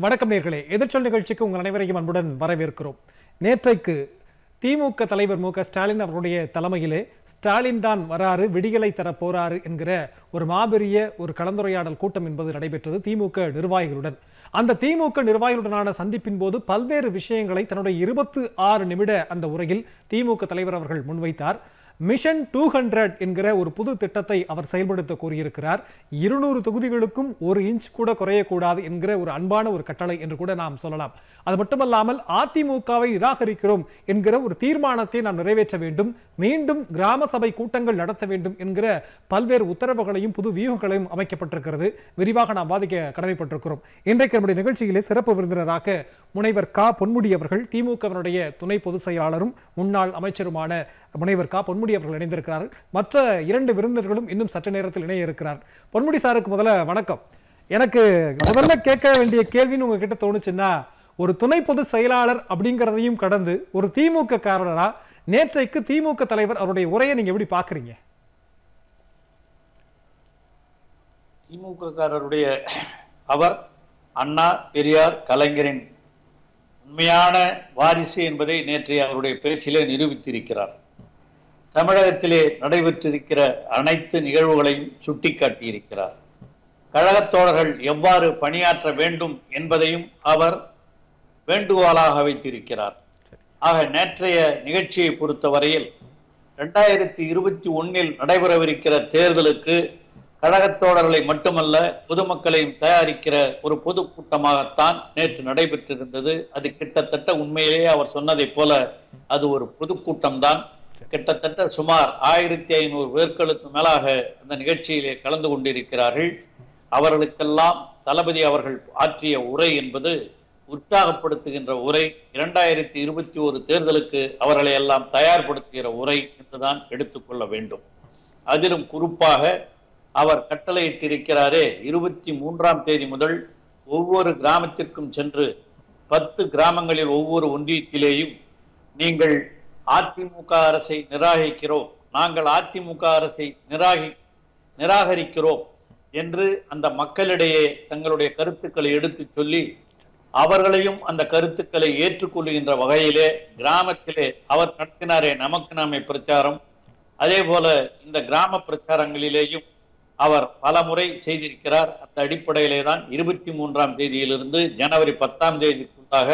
வணக்கம் நேர்களே எதிர்ச்சொல் நிகழ்ச்சிக்கு உங்கள் அனைவரையும் அன்புடன் வரவேற்கிறோம் நேற்றைக்கு திமுக தலைவர் மு க ஸ்டாலின் அவருடைய தலைமையிலே ஸ்டாலின் தான் வராரு விடிகளை தர போறாரு என்கிற ஒரு மாபெரிய ஒரு கலந்துரையாடல் கூட்டம் என்பது நடைபெற்றது திமுக நிர்வாகிகளுடன் அந்த திமுக நிர்வாகிகளுடனான சந்திப்பின் போது பல்வேறு விஷயங்களை தன்னுடைய இருபத்து ஆறு நிமிட அந்த உரையில் திமுக தலைவர் அவர்கள் முன்வைத்தார் மிஷன் டூ ஹண்ட்ரட் என்கிற ஒரு புது திட்டத்தை அவர் செயல்படுத்த கூறியிருக்கிறார் இருநூறு தொகுதிகளுக்கும் ஒரு இன்ச் கூட குறையக்கூடாது என்கிற ஒரு அன்பான ஒரு கட்டளை என்று கூட நாம் சொல்லலாம் அது மட்டுமல்லாமல் அதிமுகவை நிராகரிக்கிறோம் என்கிற ஒரு தீர்மானத்தை நாம் நிறைவேற்ற வேண்டும் மீண்டும் கிராம சபை கூட்டங்கள் நடத்த வேண்டும் என்கிற பல்வேறு உத்தரவுகளையும் புது வியூகங்களையும் அமைக்கப்பட்டிருக்கிறது விரிவாக நாம் வாதிக்க கடமைப்பட்டிருக்கிறோம் இன்றைக்கு நம்முடைய நிகழ்ச்சியிலே சிறப்பு விருந்தினராக முனைவர் கா பொன்முடி அவர்கள் திமுகவினுடைய துணை பொதுச் செயலாளரும் முன்னாள் அமைச்சருமான முனைவர் கா பொன்முடி அவர்கள் இணைந்திருக்கிறார்கள் மற்ற இரண்டு விருந்தினர்களும் இன்னும் சற்று நேரத்தில் இணைய இருக்கிறார் பொன்முடி சாருக்கு முதல்ல வணக்கம் எனக்கு முதல்ல கேட்க வேண்டிய கேள்வின்னு உங்ககிட்ட தோணுச்சுன்னா ஒரு துணை பொதுச் செயலாளர் அப்படிங்கிறதையும் கடந்து ஒரு திமுக காரரா நேற்றைக்கு திமுக தலைவர் அவருடைய உரையை நீங்க எப்படி பாக்குறீங்க திமுககாரருடைய அவர் அண்ணா பெரியார் கலைஞரின் உண்மையான வாரிசு என்பதை நேற்றைய அவருடைய பேச்சிலே நிரூபித்திருக்கிறார் தமிழகத்திலே நடைபெற்றிருக்கிற அனைத்து நிகழ்வுகளையும் சுட்டிக்காட்டியிருக்கிறார் கழகத் தோழர்கள் எவ்வாறு பணியாற்ற வேண்டும் என்பதையும் அவர் வேண்டுகோளாக வைத்திருக்கிறார் ஆக நேற்றைய நிகழ்ச்சியை பொறுத்தவரையில் இரண்டாயிரத்தி இருபத்தி ஒன்னில் நடைபெறவிருக்கிற தேர்தலுக்கு கழகத் தோழர்களை மட்டுமல்ல பொதுமக்களையும் தயாரிக்கிற ஒரு பொதுக்கூட்டமாகத்தான் நேற்று நடைபெற்றிருந்தது அது கிட்டத்தட்ட உண்மையிலேயே அவர் சொன்னதைப் போல அது ஒரு பொதுக்கூட்டம்தான் கிட்டத்தட்ட சுமார் ஆயிரத்தி ஐநூறு பேர்களுக்கு மேலாக அந்த நிகழ்ச்சியிலே கலந்து கொண்டிருக்கிறார்கள் அவர்களுக்கெல்லாம் தளபதி அவர்கள் ஆற்றிய உரை என்பது உற்சாகப்படுத்துகின்ற உரை இரண்டாயிரத்தி இருபத்தி ஒரு தேர்தலுக்கு அவர்களை எல்லாம் தயார்படுத்துகிற உரை என்றுதான் எடுத்துக்கொள்ள வேண்டும் அதிலும் குறிப்பாக அவர் கட்டளையிட்டிருக்கிறாரே இருபத்தி மூன்றாம் தேதி முதல் ஒவ்வொரு கிராமத்திற்கும் சென்று பத்து கிராமங்களில் ஒவ்வொரு ஒன்றியத்திலேயும் நீங்கள் அதிமுக அரசை நிராகரிக்கிறோம் நாங்கள் அதிமுக அரசை நிராகி நிராகரிக்கிறோம் என்று அந்த மக்களிடையே தங்களுடைய கருத்துக்களை எடுத்துச் சொல்லி அவர்களையும் அந்த கருத்துக்களை ஏற்றுக்கொள்கின்ற வகையிலே கிராமத்திலே அவர் நடத்தினாரே நமக்கு நாமே பிரச்சாரம் அதே போல இந்த கிராம பிரச்சாரங்களிலேயும் அவர் பல முறை செய்திருக்கிறார் அந்த அடிப்படையிலே தான் இருபத்தி மூன்றாம் தேதியிலிருந்து ஜனவரி பத்தாம் தேதிக்குள்ளாக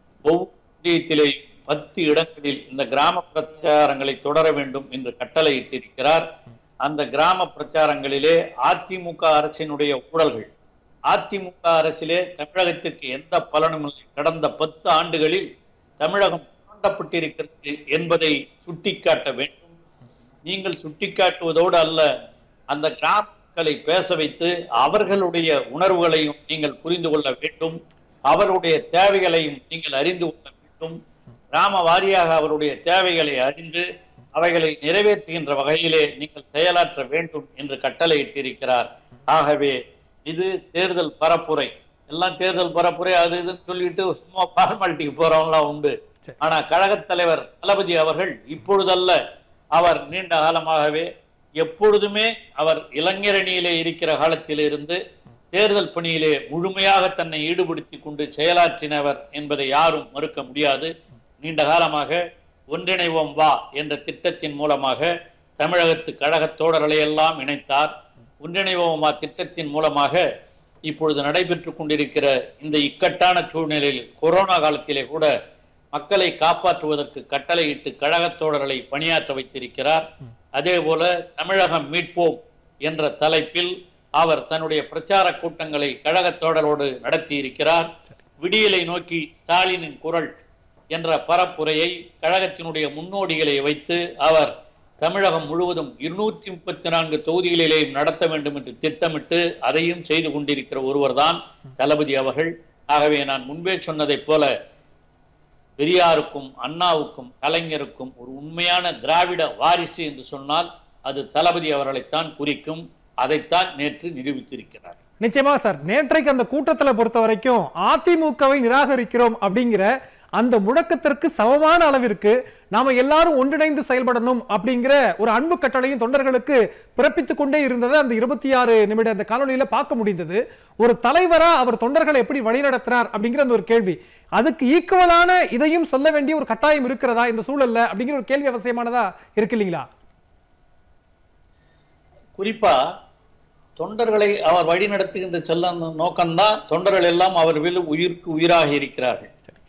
ஒவ்வொரு பத்து இடங்களில் இந்த கிராம பிரச்சாரங்களை தொடர வேண்டும் என்று கட்டளையிட்டிருக்கிறார் அந்த கிராம பிரச்சாரங்களிலே அதிமுக அரசினுடைய ஊழல்கள் அதிமுக அரசிலே தமிழகத்திற்கு எந்த பலனும் இல்லை கடந்த பத்து ஆண்டுகளில் தமிழகம் சுரண்டப்பட்டிருக்கிறது என்பதை சுட்டிக்காட்ட வேண்டும் நீங்கள் சுட்டிக்காட்டுவதோடு அல்ல அந்த கிராமங்களை பேச வைத்து அவர்களுடைய உணர்வுகளையும் நீங்கள் புரிந்து கொள்ள வேண்டும் அவருடைய தேவைகளையும் நீங்கள் அறிந்து கொள்ள வேண்டும் கிராம வாரியாக அவருடைய தேவைகளை அறிந்து அவைகளை நிறைவேற்றுகின்ற வகையிலே நீங்கள் செயலாற்ற வேண்டும் என்று கட்டளையிட்டிருக்கிறார் ஆகவே இது தேர்தல் பரப்புரை எல்லாம் தேர்தல் பரப்புரை அது இதுன்னு சொல்லிட்டு சும்மா ஃபார்மாலிட்டிக்கு போறவங்களாம் உண்டு ஆனா கழகத் தலைவர் தளபதி அவர்கள் இப்பொழுதல்ல அவர் நீண்ட காலமாகவே எப்பொழுதுமே அவர் இளைஞரணியிலே இருக்கிற காலத்திலிருந்து தேர்தல் பணியிலே முழுமையாக தன்னை ஈடுபடுத்தி கொண்டு செயலாற்றினவர் என்பதை யாரும் மறுக்க முடியாது நீண்ட காலமாக ஒன்றிணைவோம் வா என்ற திட்டத்தின் மூலமாக தமிழகத்து கழகத் தோழர்களை எல்லாம் இணைத்தார் ஒன்றிணைவோம் வா திட்டத்தின் மூலமாக இப்பொழுது நடைபெற்று கொண்டிருக்கிற இந்த இக்கட்டான சூழ்நிலையில் கொரோனா காலத்திலே கூட மக்களை காப்பாற்றுவதற்கு கட்டளையிட்டு கழகத் தோழர்களை பணியாற்ற வைத்திருக்கிறார் அதே போல தமிழகம் மீட்போம் என்ற தலைப்பில் அவர் தன்னுடைய பிரச்சார கூட்டங்களை கழகத் தோழரோடு நடத்தி இருக்கிறார் விடியலை நோக்கி ஸ்டாலினின் குரல் என்ற பரப்புரையை கழகத்தினுடைய முன்னோடிகளை வைத்து அவர் தமிழகம் முழுவதும் இருநூற்றி முப்பத்தி நான்கு தொகுதிகளிலேயும் நடத்த வேண்டும் என்று திட்டமிட்டு அதையும் செய்து கொண்டிருக்கிற ஒருவர்தான் தளபதி அவர்கள் ஆகவே நான் முன்பே சொன்னதைப் போல பெரியாருக்கும் அண்ணாவுக்கும் கலைஞருக்கும் ஒரு உண்மையான திராவிட வாரிசு என்று சொன்னால் அது தளபதி அவர்களைத்தான் குறிக்கும் அதைத்தான் நேற்று நிரூபித்திருக்கிறார் நிச்சயமா சார் நேற்றைக்கு அந்த கூட்டத்துல பொறுத்த வரைக்கும் அதிமுகவை நிராகரிக்கிறோம் அப்படிங்கிற அந்த முழக்கத்திற்கு சமமான அளவிற்கு நாம எல்லாரும் ஒன்றிணைந்து செயல்படணும் அப்படிங்கிற ஒரு அன்பு கட்டளையும் தொண்டர்களுக்கு பிறப்பித்துக் கொண்டே இருந்ததை அந்த இருபத்தி ஆறு நிமிட அந்த காணொலியில பார்க்க முடிந்தது ஒரு தலைவரா அவர் தொண்டர்களை எப்படி வழிநடத்தினார் அப்படிங்கிற அந்த ஒரு கேள்வி அதுக்கு ஈக்குவலான இதையும் சொல்ல வேண்டிய ஒரு கட்டாயம் இருக்கிறதா இந்த சூழல்ல அப்படிங்கிற ஒரு கேள்வி அவசியமானதா இருக்கு இல்லைங்களா குறிப்பா தொண்டர்களை அவர் வழி நடத்துகின்ற செல்ல நோக்கம்தான் தொண்டர்கள் எல்லாம் அவர் மேல் உயிருக்கு உயிராக இருக்கிறார்கள்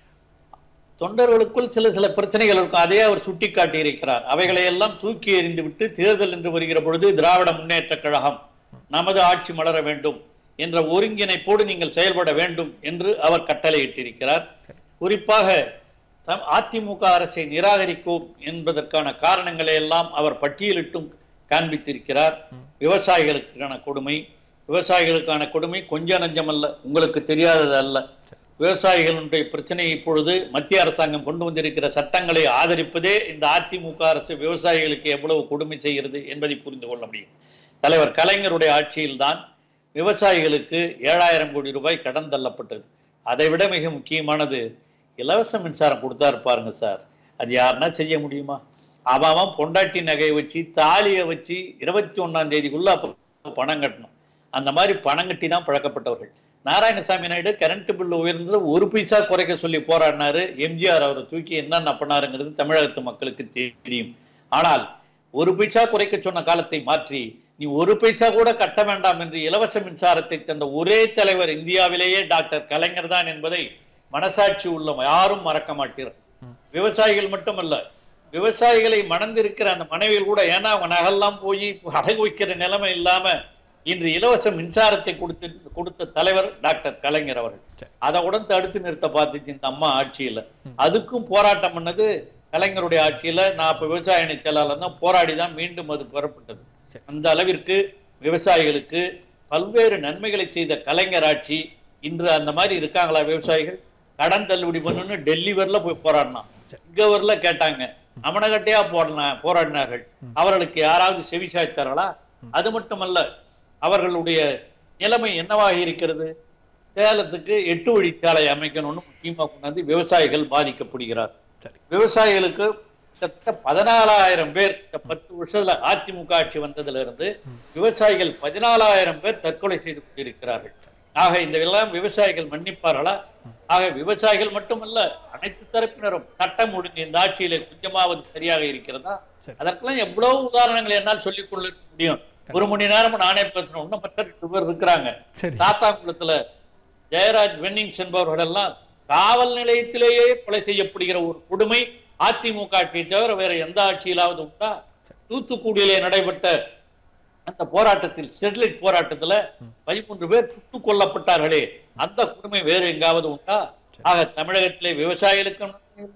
தொண்டர்களுக்குள் சில சில பிரச்சனைகள் இருக்கும் அதே அவர் சுட்டிக்காட்டி இருக்கிறார் அவைகளை எல்லாம் தூக்கி எறிந்து விட்டு தேர்தல் என்று வருகிற பொழுது திராவிட முன்னேற்ற கழகம் நமது ஆட்சி மலர வேண்டும் என்ற ஒருங்கிணைப்போடு நீங்கள் செயல்பட வேண்டும் என்று அவர் கட்டளையிட்டிருக்கிறார் குறிப்பாக தம் அதிமுக அரசை நிராகரிக்கும் என்பதற்கான காரணங்களை எல்லாம் அவர் பட்டியலிட்டும் காண்பித்திருக்கிறார் விவசாயிகளுக்கான கொடுமை விவசாயிகளுக்கான கொடுமை கொஞ்ச நஞ்சமல்ல உங்களுக்கு தெரியாதது அல்ல விவசாயிகளுடைய பிரச்சனை இப்பொழுது மத்திய அரசாங்கம் கொண்டு வந்திருக்கிற சட்டங்களை ஆதரிப்பதே இந்த அதிமுக அரசு விவசாயிகளுக்கு எவ்வளவு கொடுமை செய்கிறது என்பதை புரிந்து கொள்ள முடியும் தலைவர் கலைஞருடைய ஆட்சியில்தான் விவசாயிகளுக்கு ஏழாயிரம் கோடி ரூபாய் கடன் தள்ளப்பட்டது அதை விட மிக முக்கியமானது இலவச மின்சாரம் கொடுத்தாரு பாருங்க சார் அது யாருன்னா செய்ய முடியுமா அவன் அவன் பொண்டாட்டி நகையை வச்சு தாலியை வச்சு இருபத்தி ஒண்ணாம் தேதிக்குள்ள அப்ப பணம் கட்டணும் அந்த மாதிரி பணம் கட்டி தான் பழக்கப்பட்டவர்கள் நாராயணசாமி நாயுடு கரண்ட் பில் உயர்ந்தது ஒரு பைசா குறைக்க சொல்லி போராடினாரு எம்ஜிஆர் அவரை தூக்கி என்னென்ன பண்ணாருங்கிறது தமிழகத்து மக்களுக்கு தெரியும் ஆனால் ஒரு பைசா குறைக்க சொன்ன காலத்தை மாற்றி நீ ஒரு பைசா கூட கட்ட வேண்டாம் என்று இலவச மின்சாரத்தை தந்த ஒரே தலைவர் இந்தியாவிலேயே டாக்டர் கலைஞர் தான் என்பதை மனசாட்சி உள்ள யாரும் மறக்க மாட்டீர் விவசாயிகள் மட்டுமல்ல விவசாயிகளை மணந்திருக்கிற அந்த மனைவிகள் கூட ஏன்னா அவங்க நகெல்லாம் போய் அடகு வைக்கிற நிலைமை இல்லாம இன்று இலவச மின்சாரத்தை கொடுத்து கொடுத்த தலைவர் டாக்டர் கலைஞர் அவர்கள் அதை உடன் தடுத்து நிறுத்த பார்த்துச்சு இந்த அம்மா ஆட்சியில அதுக்கும் போராட்டம் பண்ணது கலைஞருடைய ஆட்சியில நான் இப்ப விவசாய அணி செயலாளர் தான் போராடி தான் மீண்டும் அது பெறப்பட்டது அந்த அளவிற்கு விவசாயிகளுக்கு பல்வேறு நன்மைகளை செய்த கலைஞர் ஆட்சி இன்று அந்த மாதிரி இருக்காங்களா விவசாயிகள் கடன் தள்ளுபடி பண்ணணும்னு டெல்லி வரல போய் போராடினான் இங்க வரல கேட்டாங்க அமனகட்டையா போடனா போராடினார்கள் அவர்களுக்கு யாராவது செவி சாய்த்தார்களா அது மட்டுமல்ல அவர்களுடைய நிலைமை என்னவாக இருக்கிறது சேலத்துக்கு எட்டு வழிச்சாலை அமைக்கணும்னு முக்கியமா கொண்டாந்து விவசாயிகள் பாதிக்கப்படுகிறார் சரி. விவசாயிகளுக்கு கிட்டத்தட்ட பதினாலாயிரம் பேர் இந்த பத்து வருஷத்துல அதிமுக ஆட்சி வந்ததுல இருந்து விவசாயிகள் பதினாலாயிரம் பேர் தற்கொலை செய்து கொண்டிருக்கிறார்கள் ஆக இந்த எல்லாம் விவசாயிகள் மன்னிப்பார்களா ஆக விவசாயிகள் மட்டுமல்ல அனைத்து தரப்பினரும் சட்டம் ஒழுங்கு இந்த ஆட்சியில கொஞ்சமாவது சரியாக இருக்கிறதா சரி. அதற்கெல்லாம் எவ்வளவு உதாரணங்கள் என்னால் சொல்லிக் கொள்ள முடியும் ஒரு மணி நேரம் நானே பேசணும் இன்னும் மற்ற ரெண்டு பேர் இருக்கிறாங்க சரி சாத்தாங்குளத்துல ஜெயராஜ் வென்னிங்ஸ் என்பவர்கள் எல்லாம் காவல் நிலையத்திலேயே கொலை செய்யப்படுகிற ஒரு கொடுமை அதிமுக ஆட்சியை தவிர வேற எந்த ஆட்சியிலாவது உண்டா தூத்துக்குடியிலே நடைபெற்ற அந்த போராட்டத்தில் ஸ்டெர்லைட் போராட்டத்துல பதிமூன்று பேர் சுட்டுக் கொல்லப்பட்டார்களே அந்த கொடுமை வேறு எங்காவது உண்டா ஆக தமிழகத்திலே விவசாயிகளுக்கு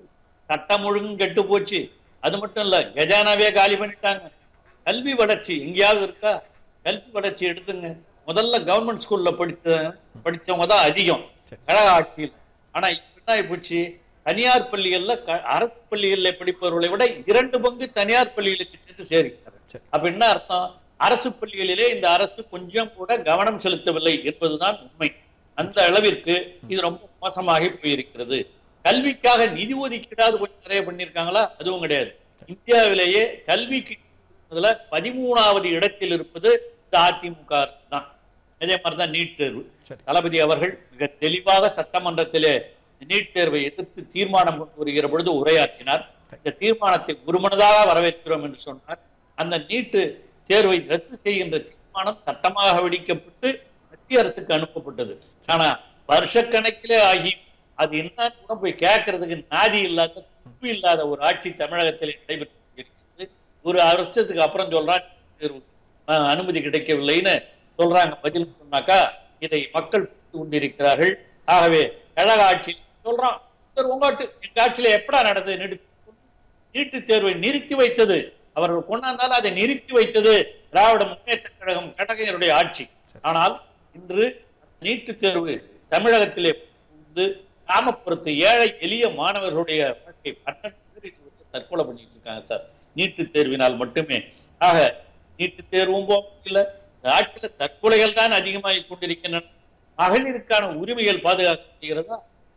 சட்டம் ஒழுங்கும் கெட்டு போச்சு அது மட்டும் இல்ல கஜானாவே காலி பண்ணிட்டாங்க கல்வி வளர்ச்சி எங்கேயாவது இருக்கா கல்வி வளர்ச்சி எடுத்துங்க முதல்ல கவர்மெண்ட் ஸ்கூல்ல படிச்ச படிச்சவங்க தான் அதிகம் கழக ஆட்சியில் ஆனா இப்ப என்ன ஆகி போச்சு தனியார் பள்ளிகள்ல க- அரசு பள்ளிகள்ல படிப்பவர்களை விட இரண்டு பங்கு தனியார் பள்ளிகளுக்கு சென்று சேர்க்கிறார் சரி. அப்ப என்ன அர்த்தம் அரசு பள்ளிகளிலே இந்த அரசு கொஞ்சம் கூட கவனம் செலுத்தவில்லை என்பதுதான் உண்மை அந்த அளவிற்கு இது ரொம்ப மோசமாகி போயிருக்கிறது கல்விக்காக நிதி ஒதுக்கீடாவது கொஞ்சம் நிறைய பண்ணியிருக்காங்களா அதுவும் கிடையாது இந்தியாவிலேயே கல்விக்கு இதுல பதிமூணாவது இடத்தில் இருப்பது இந்த அதிமுக அரசு தான் அதே மாதிரிதான் நீட் தேர்வு சரி. தளபதி அவர்கள் மிக தெளிவாக சட்டமன்றத்திலே நீட் தேர்வை எதிர்த்து தீர்மானம் கொண்டு வருகிற பொழுது உரையாற்றினார் இந்த தீர்மானத்தை ஒருமனதாக வரவேற்கிறோம் என்று சொன்னார் அந்த நீட்டு தேர்வை ரத்து செய்கின்ற தீர்மானம் சட்டமாக வெடிக்கப்பட்டு மத்திய அரசுக்கு அனுப்பப்பட்டது ஆனா வருஷக்கணக்கிலே ஆகி அது என்னன்னு கூட போய் கேட்கறதுக்கு நாதி இல்லாத துப்பு இல்லாத ஒரு ஆட்சி தமிழகத்தில் நடைபெற்று இருக்கிறது ஒரு வருஷத்துக்கு அப்புறம் சொல்றான் தேர்வு அஹ், அனுமதி கிடைக்கவில்லைன்னு சொல்றாங்க பதில் சொன்னாக்கா இதை மக்கள் புரிந்து கொண்டிருக்கிறார்கள் ஆகவே கழக ஆட்சி சொல்றான் சார் உங்க ஆட்சி எங்க ஆட்சியில எப்படா நடந்தது நீட்டு நீட்டு தேர்வை நிறுத்தி வைத்தது அவர்கள் கொண்டாந்தால் அதை நிறுத்தி வைத்தது திராவிட முன்னேற்ற கழகம் கழகங்களுடைய ஆட்சி ஆனால் இன்று நீட்டு தேர்வு தமிழகத்திலே வந்து கிராமப்புறத்து ஏழை எளிய மாணவர்களுடைய வாழ்க்கை பன்னெண்டு பேர் இது வந்து தற்கொலை பண்ணிட்டு இருக்காங்க சார் நீட்டு தேர்வினால் மட்டுமே ஆக நீட்டு தேர்வும் போகல இந்த ஆட்சியில தற்கொலைகள் தான் அதிகமாகிக் கொண்டிருக்கின்றன மகளிருக்கான உரிமைகள் பாதுகாக்கப்படுகிறதா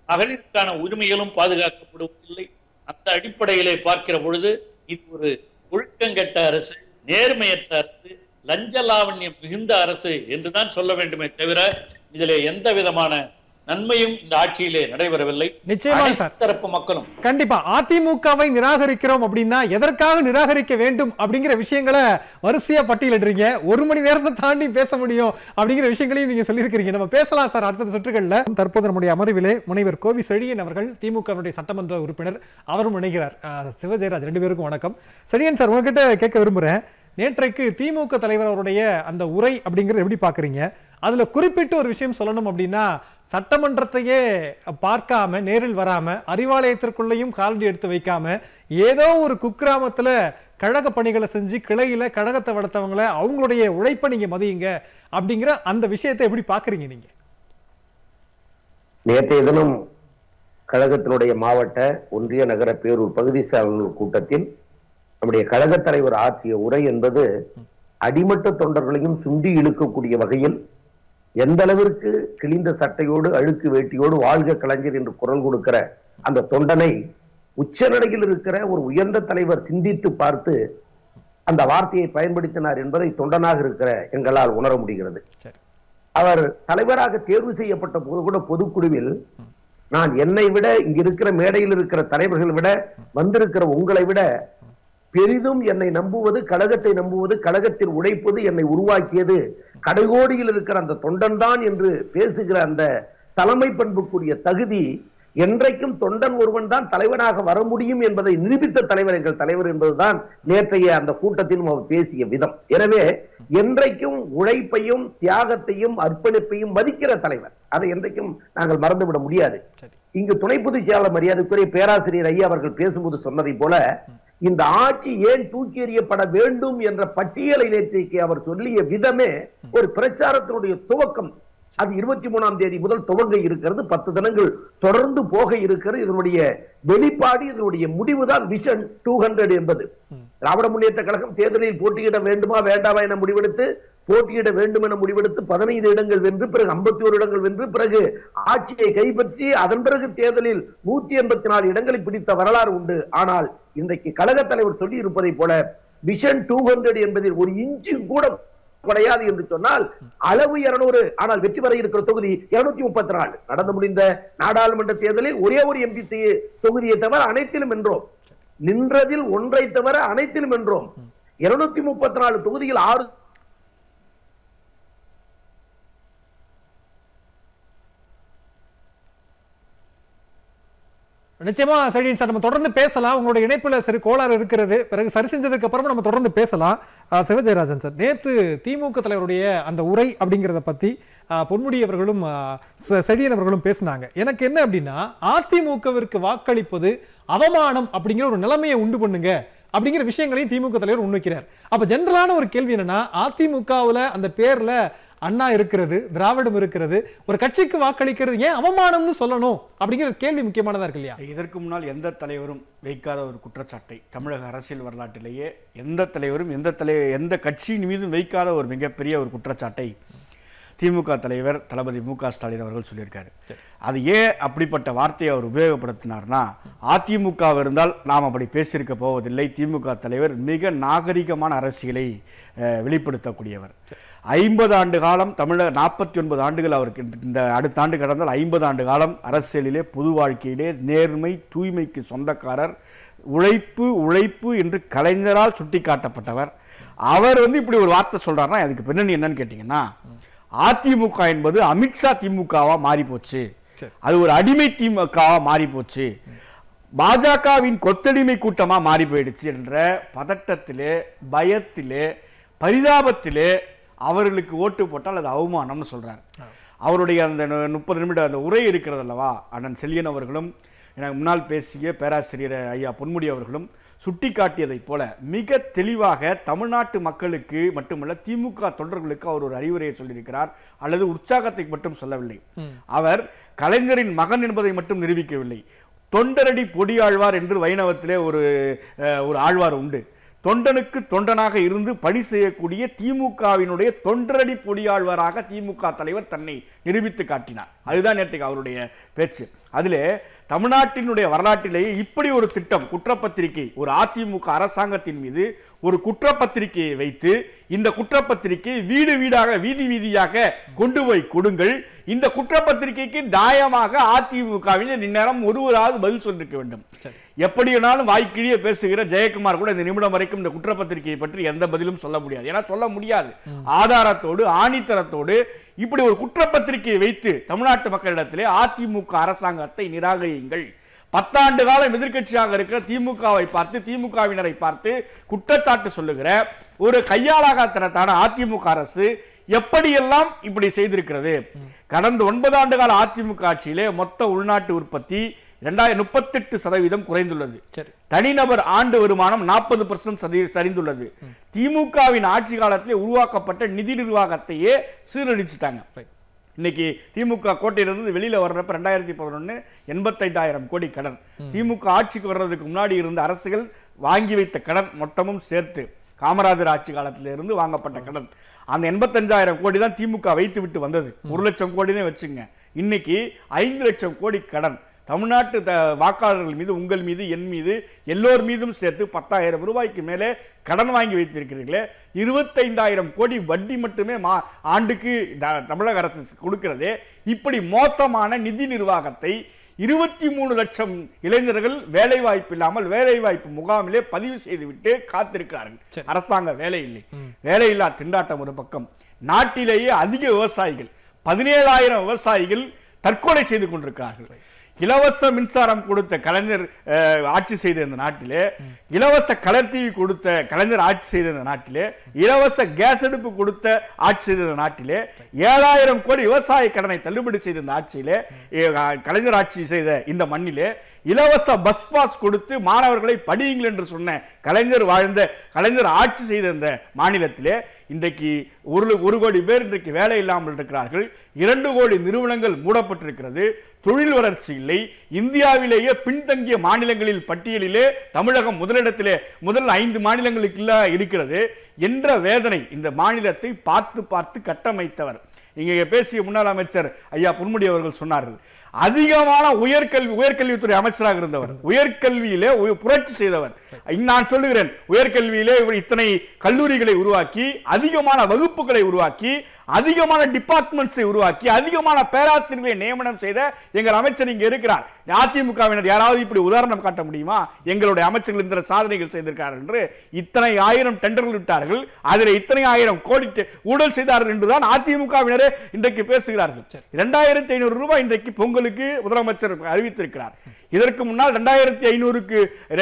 மகளிருக்கான உரிமைகளும் பாதுகாக்கப்படுவதில்லை அந்த அடிப்படையிலே பார்க்கிற பொழுது இது ஒரு ஒழுக்கங்கெட்ட அரசு நேர்மையற்ற அரசு லஞ்ச லாவண்யம் மிகுந்த அரசு என்றுதான் சொல்ல வேண்டுமே தவிர இதிலே எந்த விதமான நன்மையும் இந்த ஆட்சியிலே நடைபெறவில்லை நிச்சயமா அனைத்து சார். தரப்பு மக்களும் கண்டிப்பா அதிமுகவை நிராகரிக்கிறோம் அப்படின்னா எதற்காக நிராகரிக்க வேண்டும் அப்படிங்கிற விஷயங்களை வரிசையா பட்டியலிடுறீங்க ஒரு மணி நேரத்தை தாண்டி பேச முடியும் அப்படிங்கிற விஷயங்களையும் நீங்க சொல்லியிருக்கிறீங்க நம்ம பேசலாம் சார் அடுத்த சுற்றுகள்ல தற்போது நம்முடைய அமர்விலே முனைவர் கோவி செழியன் அவர்கள் திமுகவுடைய சட்டமன்ற உறுப்பினர் அவரும் இணைகிறார் அஹ், சிவஜெயராஜ் ரெண்டு பேருக்கும் வணக்கம் செழியன் சார் உங்ககிட்ட கேட்க விரும்புறேன் நேற்றைக்கு திமுக தலைவர் அவருடைய அந்த உரை அப்படிங்கறத எப்படி பாக்குறீங்க அதுல குறிப்பிட்டு ஒரு விஷயம் சொல்லணும் அப்படின்னா சட்டமன்றத்தையே பார்க்காம நேரில் வராம அறிவாலயத்திற்குள்ளேயும் காலடி எடுத்து வைக்காம ஏதோ ஒரு குக்கிராமத்துல கழக பணிகளை செஞ்சு கிளையில கழகத்தை வளர்த்தவங்கள அவங்களுடைய உழைப்பை நீங்க மதியுங்க அப்படிங்கிற அந்த விஷயத்தை எப்படி பாக்குறீங்க நீங்க நேற்றைய தினம் கழகத்தினுடைய மாவட்ட ஒன்றிய நகர பேரூர் பகுதி செயலாளர் கூட்டத்தில் நம்முடைய கழகத் தலைவர் ஆற்றிய உரை என்பது அடிமட்ட தொண்டர்களையும் சுண்டி இழுக்கக்கூடிய வகையில் எந்த அளவிற்கு கிழிந்த சட்டையோடு அழுக்கு வேட்டியோடு வாழ்க கலைஞர் என்று குரல் கொடுக்கிற அந்த தொண்டனை உச்சநடையில் இருக்கிற ஒரு உயர்ந்த தலைவர் சிந்தித்து பார்த்து அந்த வார்த்தையை பயன்படுத்தினார் என்பதை தொண்டனாக இருக்கிற எங்களால் உணர முடிகிறது சரி அவர் தலைவராக தேர்வு செய்யப்பட்ட போது கூட பொதுக்குழுவில் நான் என்னை விட இங்க இருக்கிற மேடையில் இருக்கிற தலைவர்களை விட வந்திருக்கிற உங்களை விட பெரிதும் என்னை நம்புவது கழகத்தை நம்புவது கழகத்தில் உழைப்பது என்னை உருவாக்கியது கடைகோடியில் இருக்கிற அந்த தொண்டன் தான் என்று பேசுகிற அந்த தலைமை பண்புக்குரிய தகுதி என்றைக்கும் தொண்டன் ஒருவன் தான் தலைவனாக வர முடியும் என்பதை நிரூபித்த தலைவர் எங்கள் தலைவர் என்பதுதான் நேற்றைய அந்த கூட்டத்திலும் அவர் பேசிய விதம் எனவே என்றைக்கும் உழைப்பையும் தியாகத்தையும் அர்ப்பணிப்பையும் மதிக்கிற தலைவர் அதை என்றைக்கும் நாங்கள் மறந்துவிட முடியாது சரி இங்கு துணை பொதுச் செயலாளர் மரியாதைக்குரிய பேராசிரியர் ஐயா அவர்கள் பேசும்போது சொன்னதை போல இந்த ஆட்சி ஏன் தூக்கி எறியப்பட வேண்டும் என்ற பட்டியலை நேற்றைக்கு அவர் சொல்லிய விதமே ஒரு பிரச்சாரத்தினுடைய துவக்கம் அது இருபத்தி மூணாம் தேதி முதல் துவங்க இருக்கிறது பத்து தினங்கள் தொடர்ந்து போக இருக்கிறது இதனுடைய வெளிப்பாடு இதனுடைய முடிவுதான் விஷன் டூ ஹண்ட்ரட் என்பது திராவிட முன்னேற்ற கழகம் தேர்தலில் போட்டியிட வேண்டுமா வேண்டாமா என முடிவெடுத்து போட்டியிட வேண்டும் என முடிவெடுத்து பதினைந்து இடங்கள் வென்று பிறகு ஐம்பத்தி ஒரு இடங்கள் வென்று பிறகு ஆட்சியை கைப்பற்றி அதன் பிறகு தேர்தலில் நூத்தி எண்பத்தி நாலு இடங்களை பிடித்த வரலாறு உண்டு ஆனால் இன்றைக்கு கழகத் தலைவர் சொல்லி இருப்பதை போல விஷன் டூ ஹண்ட்ரட் என்பதில் ஒரு இன்ச்சு கூட குறையாது என்று சொன்னால் அளவு இருநூறு ஆனால் வெற்றி பெற இருக்கிற தொகுதி இருநூத்தி முப்பத்தி நாலு நடந்து முடிந்த நாடாளுமன்ற தேர்தலில் ஒரே ஒரு எம்பி தொகுதியை தவிர அனைத்திலும் வென்றோம் நின்றதில் ஒன்றை தவிர அனைத்திலும் வென்றோம் இருநூத்தி முப்பத்தி நாலு தொகுதியில் ஆறு நிச்சயமா சரி சார் நம்ம தொடர்ந்து பேசலாம் உங்களுடைய இணைப்புல சரி கோளாறு இருக்கிறது பிறகு சரி செஞ்சதுக்கு அப்புறமா நம்ம தொடர்ந்து பேசலாம் அஹ், சிவஜெயராஜன் சார் நேற்று திமுக தலைவருடைய அந்த உரை அப்படிங்கிறத பத்தி அஹ், பொன்முடி அவர்களும் அஹ், செ- செழியன் அவர்களும் பேசினாங்க எனக்கு என்ன அப்படின்னா அதிமுகவிற்கு வாக்களிப்பது அவமானம் அப்படிங்கிற ஒரு நிலைமையை உண்டு பண்ணுங்க அப்படிங்கிற விஷயங்களையும் திமுக தலைவர் முன்வைக்கிறார் அப்ப ஜென்ரலான ஒரு கேள்வி என்னன்னா அதிமுகவுல அந்த பேர்ல அண்ணா இருக்கிறது திராவிடம் இருக்கிறது ஒரு கட்சிக்கு வாக்களிக்கிறது ஏன் அவமானம்னு சொல்லணும் அப்படிங்கிற கேள்வி முக்கியமானதா இருக்கு இல்லையா இதற்கு முன்னால் எந்த தலைவரும் வைக்காத ஒரு குற்றச்சாட்டை தமிழக அரசியல் வரலாற்றிலேயே எந்த தலைவரும் எந்த தலை எந்த கட்சியின் மீதும் வைக்காத ஒரு மிகப்பெரிய ஒரு குற்றச்சாட்டை திமுக தலைவர் தளபதி மு க ஸ்டாலின் அவர்கள் சொல்லியிருக்காரு அது ஏன் அப்படிப்பட்ட வார்த்தையை அவர் உபயோகப்படுத்தினார்னா அதிமுக இருந்தால் நாம் அப்படி பேசியிருக்க போவதில்லை திமுக தலைவர் மிக நாகரிகமான அரசியலை அஹ், வெளிப்படுத்தக்கூடியவர் ஐம்பது ஆண்டு காலம் தமிழக நாற்பத்தி ஒன்பது ஆண்டுகள் அவருக்கு இந்த அடுத்த ஆண்டு கடந்தால் ஐம்பது ஆண்டு காலம் அரசியலிலே பொது வாழ்க்கையிலே நேர்மை தூய்மைக்கு சொந்தக்காரர் உழைப்பு உழைப்பு என்று கலைஞரால் சுட்டிக்காட்டப்பட்டவர் அவர் வந்து இப்படி ஒரு வார்த்தை சொல்றாருன்னா அதுக்கு பின்னணி என்னன்னு கேட்டீங்கன்னா அதிமுக என்பது அமித்ஷா திமுகவா மாறி போச்சு அது ஒரு அடிமை திமுகவா மாறி போச்சு பாஜகவின் கொத்தடிமை கூட்டமா மாறி போயிடுச்சு என்ற பதட்டத்திலே பயத்திலே பரிதாபத்திலே அவர்களுக்கு ஓட்டு போட்டால் அது அவமானம்னு சொல்றாரு அவருடைய அந்த நு- முப்பது நிமிட அந்த உரை இருக்கிறது அல்லவா அண்ணன் செல்லியன் அவர்களும் எனக்கு முன்னால் பேசிய பேராசிரியர் ஐயா பொன்முடி அவர்களும் சுட்டிக்காட்டியதைப் போல மிக தெளிவாக தமிழ்நாட்டு மக்களுக்கு மட்டுமல்ல திமுக தொண்டர்களுக்கு அவர் ஒரு அறிவுரையை சொல்லியிருக்கிறார் அல்லது உற்சாகத்தை மட்டும் சொல்லவில்லை அவர் கலைஞரின் மகன் என்பதை மட்டும் நிரூபிக்கவில்லை தொண்டரடி பொடி ஆழ்வார் என்று வைணவத்திலே ஒரு அஹ், ஒரு ஆழ்வார் உண்டு தொண்டனுக்கு தொண்டனாக இருந்து பணி செய்யக்கூடிய திமுகவினுடைய தொண்டரடி பொடியாழ்வராக திமுக தலைவர் தன்னை நிரூபித்து காட்டினார் அதுதான் நேற்றுக்கு அவருடைய பேச்சு அதிலே தமிழ்நாட்டினுடைய வரலாற்றிலேயே இப்படி ஒரு திட்டம் குற்றப்பத்திரிகை ஒரு அதிமுக அரசாங்கத்தின் மீது ஒரு குற்றப்பத்திரிகையை வைத்து இந்த குற்றப்பத்திரிகை வீடு வீடாக வீதி வீதியாக கொண்டு போய் கொடுங்கள் இந்த குற்றப்பத்திரிகைக்கு நியாயமாக அதிமுகவினர் இந்நேரம் ஒருவராவது பதில் சொல்லிருக்க வேண்டும் எப்படியானாலும் வாய்க்கிழிய பேசுகிற ஜெயக்குமார் கூட இந்த நிமிடம் வரைக்கும் இந்த குற்றப்பத்திரிகையை பற்றி எந்த பதிலும் சொல்ல முடியாது ஏன்னா சொல்ல முடியாது ஆதாரத்தோடு ஆணித்தரத்தோடு இப்படி ஒரு குற்றப்பத்திரிகையை வைத்து தமிழ்நாட்டு மக்களிடத்திலே அதிமுக அரசாங்கத்தை நிராகரியுங்கள் பத்தாண்டு காலம் எதிர்க்கட்சியாக இருக்கிற திமுகவை பார்த்து திமுகவினரை பார்த்து குற்றச்சாட்டு சொல்லுகிற ஒரு கையாளாகத்தனத்தான அதிமுக அரசு எப்படியெல்லாம் இப்படி செய்திருக்கிறது கடந்த ஒன்பது ஆண்டு கால அதிமுக ஆட்சியிலே மொத்த உள்நாட்டு உற்பத்தி இரண்டாயிரம் முப்பத்தெட்டு சதவீதம் குறைந்துள்ளது சரி தனிநபர் ஆண்டு வருமானம் நாற்பது பர்சன்ட் சரிந்துள்ளது திமுகவின் ஆட்சி காலத்திலே உருவாக்கப்பட்ட நிதி நிர்வாகத்தையே சீரழிச்சிட்டாங்க இன்னைக்கு திமுக கோட்டையிலிருந்து வெளியில வர்றப்ப ரெண்டாயிரத்தி பதினொன்னு எண்பத்தைந்தாயிரம் கோடி கடன் திமுக ஆட்சிக்கு வர்றதுக்கு முன்னாடி இருந்த அரசுகள் வாங்கி வைத்த கடன் மொத்தமும் சேர்த்து காமராஜர் ஆட்சி காலத்திலிருந்து வாங்கப்பட்ட கடன் அந்த எண்பத்தஞ்சாயிரம் கோடி தான் திமுக வைத்து விட்டு வந்தது ஒரு லட்சம் கோடி தான் வச்சுங்க இன்னைக்கு ஐந்து லட்சம் கோடி கடன் தமிழ்நாட்டு த- வாக்காளர்கள் மீது உங்கள் மீது என் மீது எல்லோர் மீதும் சேர்த்து பத்தாயிரம் ரூபாய்க்கு மேலே கடன் வாங்கி வைத்திருக்கிறீர்களே இருபத்தைந்தாயிரம் கோடி வட்டி மட்டுமே மா ஆண்டுக்கு த- தமிழக அரசு கொடுக்கிறதே இப்படி மோசமான நிதி நிர்வாகத்தை இருபத்தி மூணு லட்சம் இளைஞர்கள் வேலை வாய்ப்பு இல்லாமல் வேலை வாய்ப்பு முகாமிலே பதிவு செய்துவிட்டு காத்திருக்கிறார்கள் அரசாங்க வேலை இல்லை வேலையில்லா திண்டாட்டம் ஒரு பக்கம் நாட்டிலேயே அதிக விவசாயிகள் பதினேழாயிரம் விவசாயிகள் தற்கொலை செய்து கொண்டிருக்கிறார்கள் இலவச மின்சாரம் கொடுத்த கலைஞர் அஹ், ஆட்சி செய்த இந்த நாட்டிலே இலவச கலர் டிவி கொடுத்த கலைஞர் ஆட்சி செய்த இந்த நாட்டிலே இலவச கேஸ் அடுப்பு கொடுத்த ஆட்சி செய்த இந்த நாட்டிலே ஏழாயிரம் கோடி விவசாய கடனை தள்ளுபடி செய்த இந்த ஆட்சியிலே அஹ், கலைஞர் ஆட்சி செய்த இந்த மண்ணிலே இலவச பஸ் பாஸ் கொடுத்து மாணவர்களை படியுங்கள் என்று சொன்ன கலைஞர் வாழ்ந்த கலைஞர் ஆட்சி செய்த இந்த மாநிலத்திலே இன்றைக்கு ஒரு ஒரு கோடி பேர் இன்றைக்கு வேலை இல்லாமல் இருக்கிறார்கள் இரண்டு கோடி நிறுவனங்கள் மூடப்பட்டிருக்கிறது தொழில் வளர்ச்சி இல்லை இந்தியாவிலேயே பின்தங்கிய மாநிலங்களில் பட்டியலிலே தமிழகம் முதலிடத்திலே முதல் ஐந்து மாநிலங்களுக்கு இல்ல இருக்கிறது என்ற வேதனை இந்த மாநிலத்தை பார்த்து பார்த்து கட்டமைத்தவர் இங்கே பேசிய முன்னாள் அமைச்சர் ஐயா பொன்முடி அவர்கள் சொன்னார்கள் அதிகமான உயர்கல்வி உயர்கல்வித்துறை அமைச்சராக இருந்தவர் உயர்கல்வியிலே உய- புரட்சி செய்தவர் இங்க நான் சொல்லுகிறேன் உயர்கல்வியிலே இவர் இத்தனை கல்லூரிகளை உருவாக்கி அதிகமான வகுப்புகளை உருவாக்கி அதிகமான டிபார்ட்மெண்ட்ஸை உருவாக்கி அதிகமான பேராசிரியர்களை நியமனம் செய்த எங்கள் அமைச்சர் இங்க இருக்கிறார் அதிமுகவினர் யாராவது இப்படி உதாரணம் காட்ட முடியுமா எங்களுடைய அமைச்சர்கள் இந்த சாதனைகள் செய்திருக்கிறார்கள் என்று இத்தனை ஆயிரம் டெண்டர்கள் விட்டார்கள் அதில் இத்தனை ஆயிரம் கோடி டெ- ஊழல் செய்தார்கள் என்றுதான் அதிமுகவினரே இன்றைக்கு பேசுகிறார்கள் இரண்டாயிரத்தி ஐநூறு ரூபாய் இன்றைக்கு பொங்கலுக்கு முதலமைச்சர் அறிவித்திருக்கிறார் இதற்கு முன்னால் ரெண்டாயிரத்தி ஐநூறுக்கு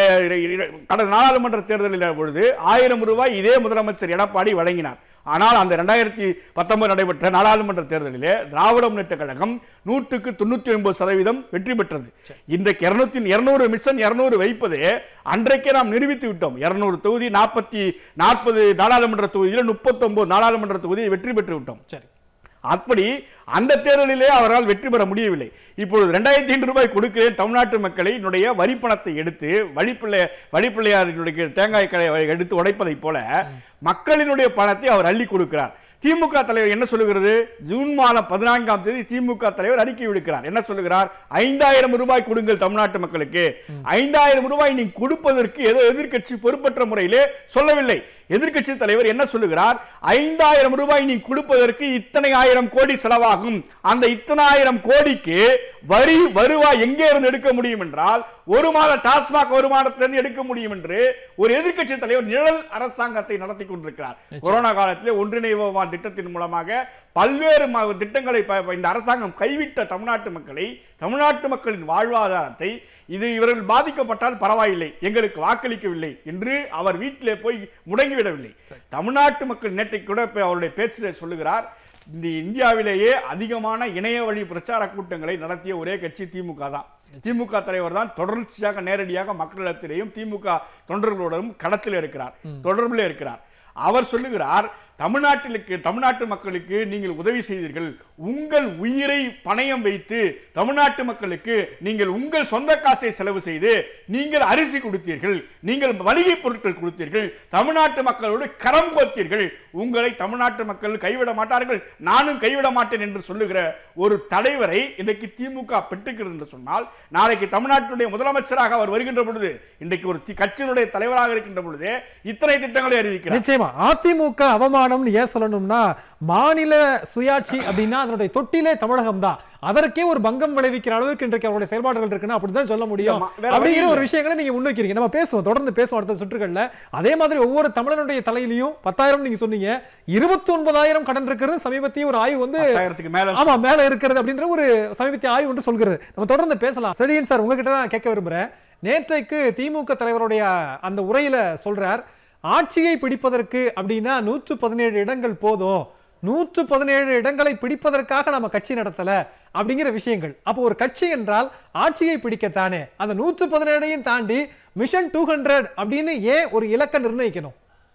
கடந்த நாடாளுமன்ற தேர்தலில் பொழுது ஆயிரம் ரூபாய் இதே முதலமைச்சர் எடப்பாடி வழங்கினார் ஆனால் அந்த ரெண்டாயிரத்தி பத்தொன்பது நடைபெற்ற நாடாளுமன்ற தேர்தலிலே திராவிட முன்னேற்ற கழகம் நூற்றுக்கு தொண்ணூத்தி ஒன்பது சதவீதம் வெற்றி பெற்றது இன்றைக்கு இருநூத்தி இருநூறு மிஷன் இருநூறு வைப்பதே அன்றைக்கே நாம் நிரூபித்து விட்டோம் இருநூறு தொகுதி நாற்பத்தி நாற்பது நாடாளுமன்ற தொகுதியில் முப்பத்தொன்பது நாடாளுமன்ற தொகுதியை வெற்றி பெற்று விட்டோம் சரி அப்படி அந்த தேர்தலிலே அவரால் வெற்றி பெற முடியவில்லை இப்பொழுது ரெண்டாயிரத்தி ஐநூறு ரூபாய் கொடுக்கிறேன் தமிழ்நாட்டு மக்களை என்னுடைய வரிப்பணத்தை எடுத்து வழிப்பிள்ளை வழிப்பிள்ளையாரினுடைய தேங்காய் கடை எடுத்து உடைப்பதைப் போல மக்களினுடைய பணத்தை அவர் அள்ளி கொடுக்கிறார் திமுக தலைவர் என்ன சொல்லுகிறது ஜூன் மாதம் பதினான்காம் தேதி திமுக தலைவர் அறிக்கை விடுக்கிறார் என்ன சொல்லுகிறார் ஐந்தாயிரம் ரூபாய் கொடுங்கள் தமிழ்நாட்டு மக்களுக்கு ஐந்தாயிரம் ரூபாய் நீ கொடுப்பதற்கு ஏதோ எதிர்க்கட்சி பொறுப்பற்ற முறையிலே சொல்லவில்லை எதிர்க்கட்சி தலைவர் என்ன சொல்லுகிறார் ஐந்தாயிரம் ரூபாய் நீ கொடுப்பதற்கு இத்தனை ஆயிரம் கோடி செலவாகும் அந்த இத்தனை ஆயிரம் கோடிக்கு வரி வருவாய் எங்கே இருந்து எடுக்க முடியும் என்றால் ஒரு மாத டாஸ்மாக் வருமானத்திலிருந்து எடுக்க முடியும் என்று ஒரு எதிர்க்கட்சி தலைவர் நிழல் அரசாங்கத்தை நடத்தி கொண்டிருக்கிறார் கொரோனா காலத்திலே ஒன்றிணைவோமா திட்டத்தின் மூலமாக பல்வேறு ம- திட்டங்களை ப- ப- இந்த அரசாங்கம் கைவிட்ட தமிழ்நாட்டு மக்களை தமிழ்நாட்டு மக்களின் வாழ்வாதாரத்தை இது இவர்கள் பாதிக்கப்பட்டால் பரவாயில்லை எங்களுக்கு வாக்களிக்கவில்லை என்று அவர் வீட்டிலே போய் முடங்கிவிடவில்லை தமிழ்நாட்டு மக்கள் நேற்றைக்கு கூட இப்ப அவருடைய பேச்சிலே சொல்லுகிறார் இந்த இந்தியாவிலேயே அதிகமான இணைய வழி பிரச்சார கூட்டங்களை நடத்திய ஒரே கட்சி திமுக தான் திமுக தலைவர் தான் தொடர்ச்சியாக நேரடியாக மக்களிடத்திலேயும் திமுக தொண்டர்களோடும் களத்தில் இருக்கிறார் தொடர்பில் இருக்கிறார் அவர் சொல்லுகிறார் தமிழ்நாட்டிலுக்கு தமிழ்நாட்டு மக்களுக்கு நீங்கள் உதவி செய்தீர்கள் உங்கள் உயிரை பணயம் வைத்து தமிழ்நாட்டு மக்களுக்கு நீங்கள் உங்கள் சொந்த காசை செலவு செய்து நீங்கள் அரிசி கொடுத்தீர்கள் நீங்கள் மளிகை பொருட்கள் கொடுத்தீர்கள் தமிழ்நாட்டு மக்களோடு கரம் கோத்தீர்கள் உங்களை தமிழ்நாட்டு மக்கள் கைவிட மாட்டார்கள் நானும் கைவிட மாட்டேன் என்று சொல்லுகிற ஒரு தலைவரை இன்றைக்கு திமுக பெற்றுக்கிறது என்று சொன்னால் நாளைக்கு தமிழ்நாட்டுடைய முதலமைச்சராக அவர் வருகின்ற பொழுது இன்றைக்கு ஒரு தி- கட்சியினுடைய தலைவராக இருக்கின்ற பொழுது இத்தனை திட்டங்களை அறிவிக்கிறார் நிச்சயமா அதிமுக அவமானம்னு ஏன் சொல்லணும்னா மாநில சுயாட்சி அப்படின்னா அதனுடைய தொட்டிலே தமிழகம் தான் அதற்கே ஒரு பங்கம் விளைவிக்கிற அளவுக்கு இன்றைக்கு அவருடைய செயல்பாடுகள் இருக்குன்னு அப்படிதான் சொல்ல முடியும் ஆமா, வேற அப்படிங்கிற வழி ஒரு விஷயங்களை நீங்க முன்வைக்கிறீங்க நம்ம பேசுவோம் தொடர்ந்து பேசுவோம் அடுத்த சுற்றுகள்ல அதே மாதிரி ஒவ்வொரு தமிழனுடைய தலையிலையும் பத்தாயிரம் நீங்க சொன்னீங்க இருபத்தி ஒன்பதாயிரம் கடன் இருக்கிறது சமீபத்திய ஒரு ஆய்வு வந்து பத்தாயிரத்துக்கு மேல ஆமா மேல இருக்கிறது அப்படின்ற ஒரு சமீபத்திய ஆய்வு ஒன்று சொல்கிறது நம்ம தொடர்ந்து பேசலாம் செடியன் சார் உங்ககிட்ட தான் கேட்க விரும்புறேன் நேற்றைக்கு திமுக தலைவருடைய அந்த உரையில சொல்றார் ஆட்சியை பிடிப்பதற்கு அப்படின்னா நூற்று பதினேழு இடங்கள் போதும் நூற்று பதினேழு இடங்களை பிடிப்பதற்காக நம்ம கட்சி நடத்தல அப்படிங்கிற விஷயங்கள் அப்போ ஒரு கட்சி என்றால் ஆட்சியை பிடிக்கத்தானே அந்த நூற்று பதினேழையும் தாண்டி மிஷன் டூ ஹண்ட்ரட் அப்படின்னு ஏன் ஒரு இலக்கை நிர்ணயிக்கணும்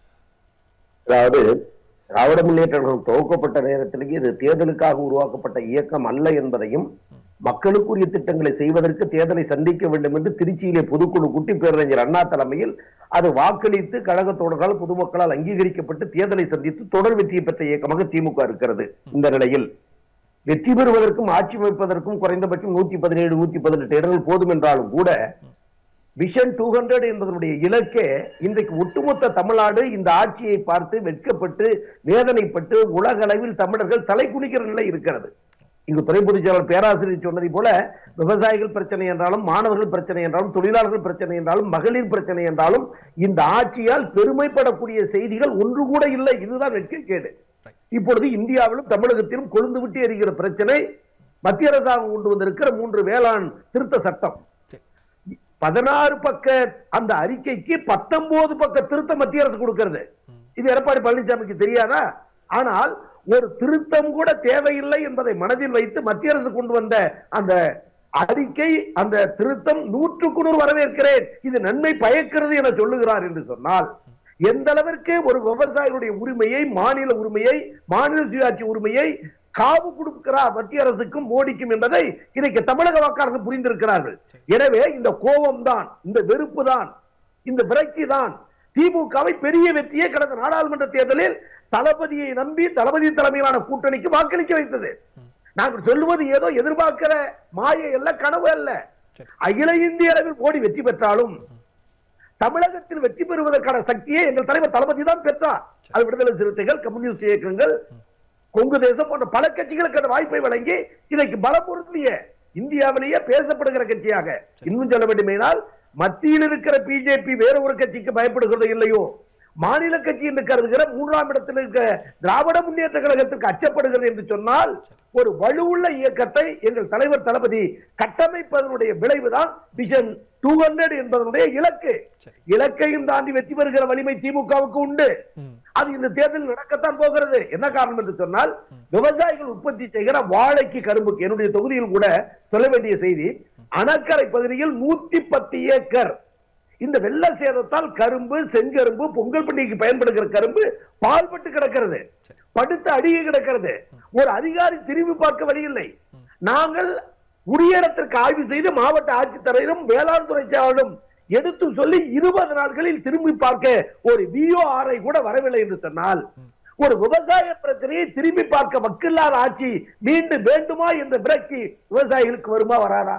அதாவது திராவிட முன்னேற்ற கழகம் துவக்கப்பட்ட நேரத்திலேயே இது தேர்தலுக்காக உருவாக்கப்பட்ட இயக்கம் அல்ல என்பதையும் மக்களுக்குரிய திட்டங்களை செய்வதற்கு தேர்தலை சந்திக்க வேண்டும் என்று திருச்சியிலே பொதுக்குழு கூட்டி பேரறிஞர் அண்ணா தலைமையில் அது வாக்களித்து கழக தோழர்களால் பொதுமக்களால் அங்கீகரிக்கப்பட்டு தேர்தலை சந்தித்து தொடர் வெற்றியை பெற்ற இயக்கமாக திமுக இருக்கிறது இந்த நிலையில் வெற்றி பெறுவதற்கும் ஆட்சி அமைப்பதற்கும் குறைந்தபட்சம் நூத்தி பதினேழு நூத்தி பதினெட்டு இடங்கள் போதும் என்றாலும் கூட விஷன் டூ ஹண்ட்ரட் என்பதனுடைய இலக்கே இன்றைக்கு ஒட்டுமொத்த தமிழ்நாடு இந்த ஆட்சியை பார்த்து வெட்கப்பட்டு வேதனைப்பட்டு உலக அளவில் தமிழர்கள் தலை குனிக்கிற நிலை இருக்கிறது இங்கு துணை பொதுச் செயலாளர் பேராசிரியர் சொன்னதை போல விவசாயிகள் பிரச்சனை என்றாலும் மாணவர்கள் பிரச்சனை என்றாலும் தொழிலாளர்கள் பிரச்சனை என்றாலும் மகளிர் பிரச்சனை என்றாலும் இந்த ஆட்சியால் பெருமைப்படக்கூடிய செய்திகள் ஒன்று கூட இல்லை இதுதான் வெட்கக்கேடு இப்பொழுது இந்தியாவிலும் தமிழகத்திலும் கொழுந்து விட்டு எரிகிற பிரச்சனை மத்திய அரசாங்கம் கொண்டு வந்திருக்கிற மூன்று வேளாண் திருத்த சட்டம் பதினாறு பக்க அந்த அறிக்கைக்கு பத்தொன்பது பக்க திருத்த மத்திய அரசு கொடுக்கிறது இது எடப்பாடி பழனிசாமிக்கு தெரியாதா ஆனால் ஒரு திருத்தம் கூட தேவையில்லை என்பதை மனதில் வைத்து மத்திய அரசு கொண்டு வந்த அந்த அறிக்கை அந்த திருத்தம் நூற்றுக்கு நூறு வரவேற்கிறேன் இது நன்மை பயக்கிறது என சொல்லுகிறார் என்று சொன்னால் எந்த அளவிற்கு ஒரு விவசாயிகளுடைய உரிமையை மாநில உரிமையை மாநில சுயாட்சி உரிமையை காவு கொடுக்கிறார் மத்திய அரசுக்கும் மோடிக்கும் என்பதை இன்னைக்கு தமிழக வாக்காளர்கள் புரிந்திருக்கிறார்கள் எனவே இந்த கோபம் தான் இந்த வெறுப்பு தான் இந்த விரக்தி தான் திமுகவை பெரிய வெற்றியே கடந்த நாடாளுமன்ற தேர்தலில் தளபதியை நம்பி தளபதி தலைமையிலான கூட்டணிக்கு வாக்களிக்க வைத்தது நாங்கள் சொல்லுவது ஏதோ எதிர்பார்க்கிற மாயை அல்ல கனவு அல்ல அகில இந்திய அளவில் மோடி வெற்றி பெற்றாலும் தமிழகத்தில் வெற்றி பெறுவதற்கான சக்தியை எங்கள் தலைவர் தளபதி தான் பெற்றார் அது விடுதலை சிறுத்தைகள் கம்யூனிஸ்ட் இயக்கங்கள் கொங்கு தேசம் போன்ற பல கட்சிகளுக்கு அந்த வாய்ப்பை வழங்கி இன்னைக்கு பலம் பொருந்திய இந்தியாவிலேயே பேசப்படுகிற கட்சியாக இன்னும் சொல்ல வேண்டுமேனால் மத்தியில் இருக்கிற பிஜேபி வேற ஒரு கட்சிக்கு பயப்படுகிறது இல்லையோ மாநில கட்சி என்று கருதுகிற மூன்றாம் இடத்தில் இருக்க திராவிட முன்னேற்ற கழகத்திற்கு அச்சப்படுகிறது என்று சொன்னால் ஒரு வலுவுள்ள இயக்கத்தை எங்கள் தலைவர் தளபதி கட்டமைப்பதனுடைய விளைவுதான் விஷன் டூ ஹண்ட்ரட் என்பதனுடைய இலக்கு இலக்கையும் தாண்டி வெற்றி பெறுகிற வலிமை திமுகவுக்கு உண்டு அது இந்த தேர்தலில் நடக்கத்தான் போகிறது என்ன காரணம் என்று சொன்னால் விவசாயிகள் உற்பத்தி செய்கிற வாழைக்கு கரும்புக்கு என்னுடைய தொகுதியில் கூட சொல்ல வேண்டிய செய்தி அணக்கரை பகுதியில் நூத்தி பத்து ஏக்கர் இந்த வெள்ள சேதத்தால் கரும்பு செங்கரும்பு பொங்கல் பண்டிகைக்கு பயன்படுகிற கரும்பு பால்பட்டு கிடக்கிறது படுத்து அடியே கிடக்கிறது ஒரு அதிகாரி திரும்பி பார்க்க வழியில்லை நாங்கள் உரிய இடத்திற்கு ஆய்வு செய்து மாவட்ட ஆட்சித்தலைவரும் வேளாண் துறை செயலாளரும் எடுத்து சொல்லி இருபது நாட்களில் திரும்பி பார்க்க ஒரு விஓஆரை கூட வரவில்லை என்று சொன்னால் ஒரு விவசாய பிரச்சனையை திரும்பி பார்க்க வக்கில்லாத ஆட்சி மீண்டும் வேண்டுமா என்ற விரக்தி விவசாயிகளுக்கு வருமா வராதா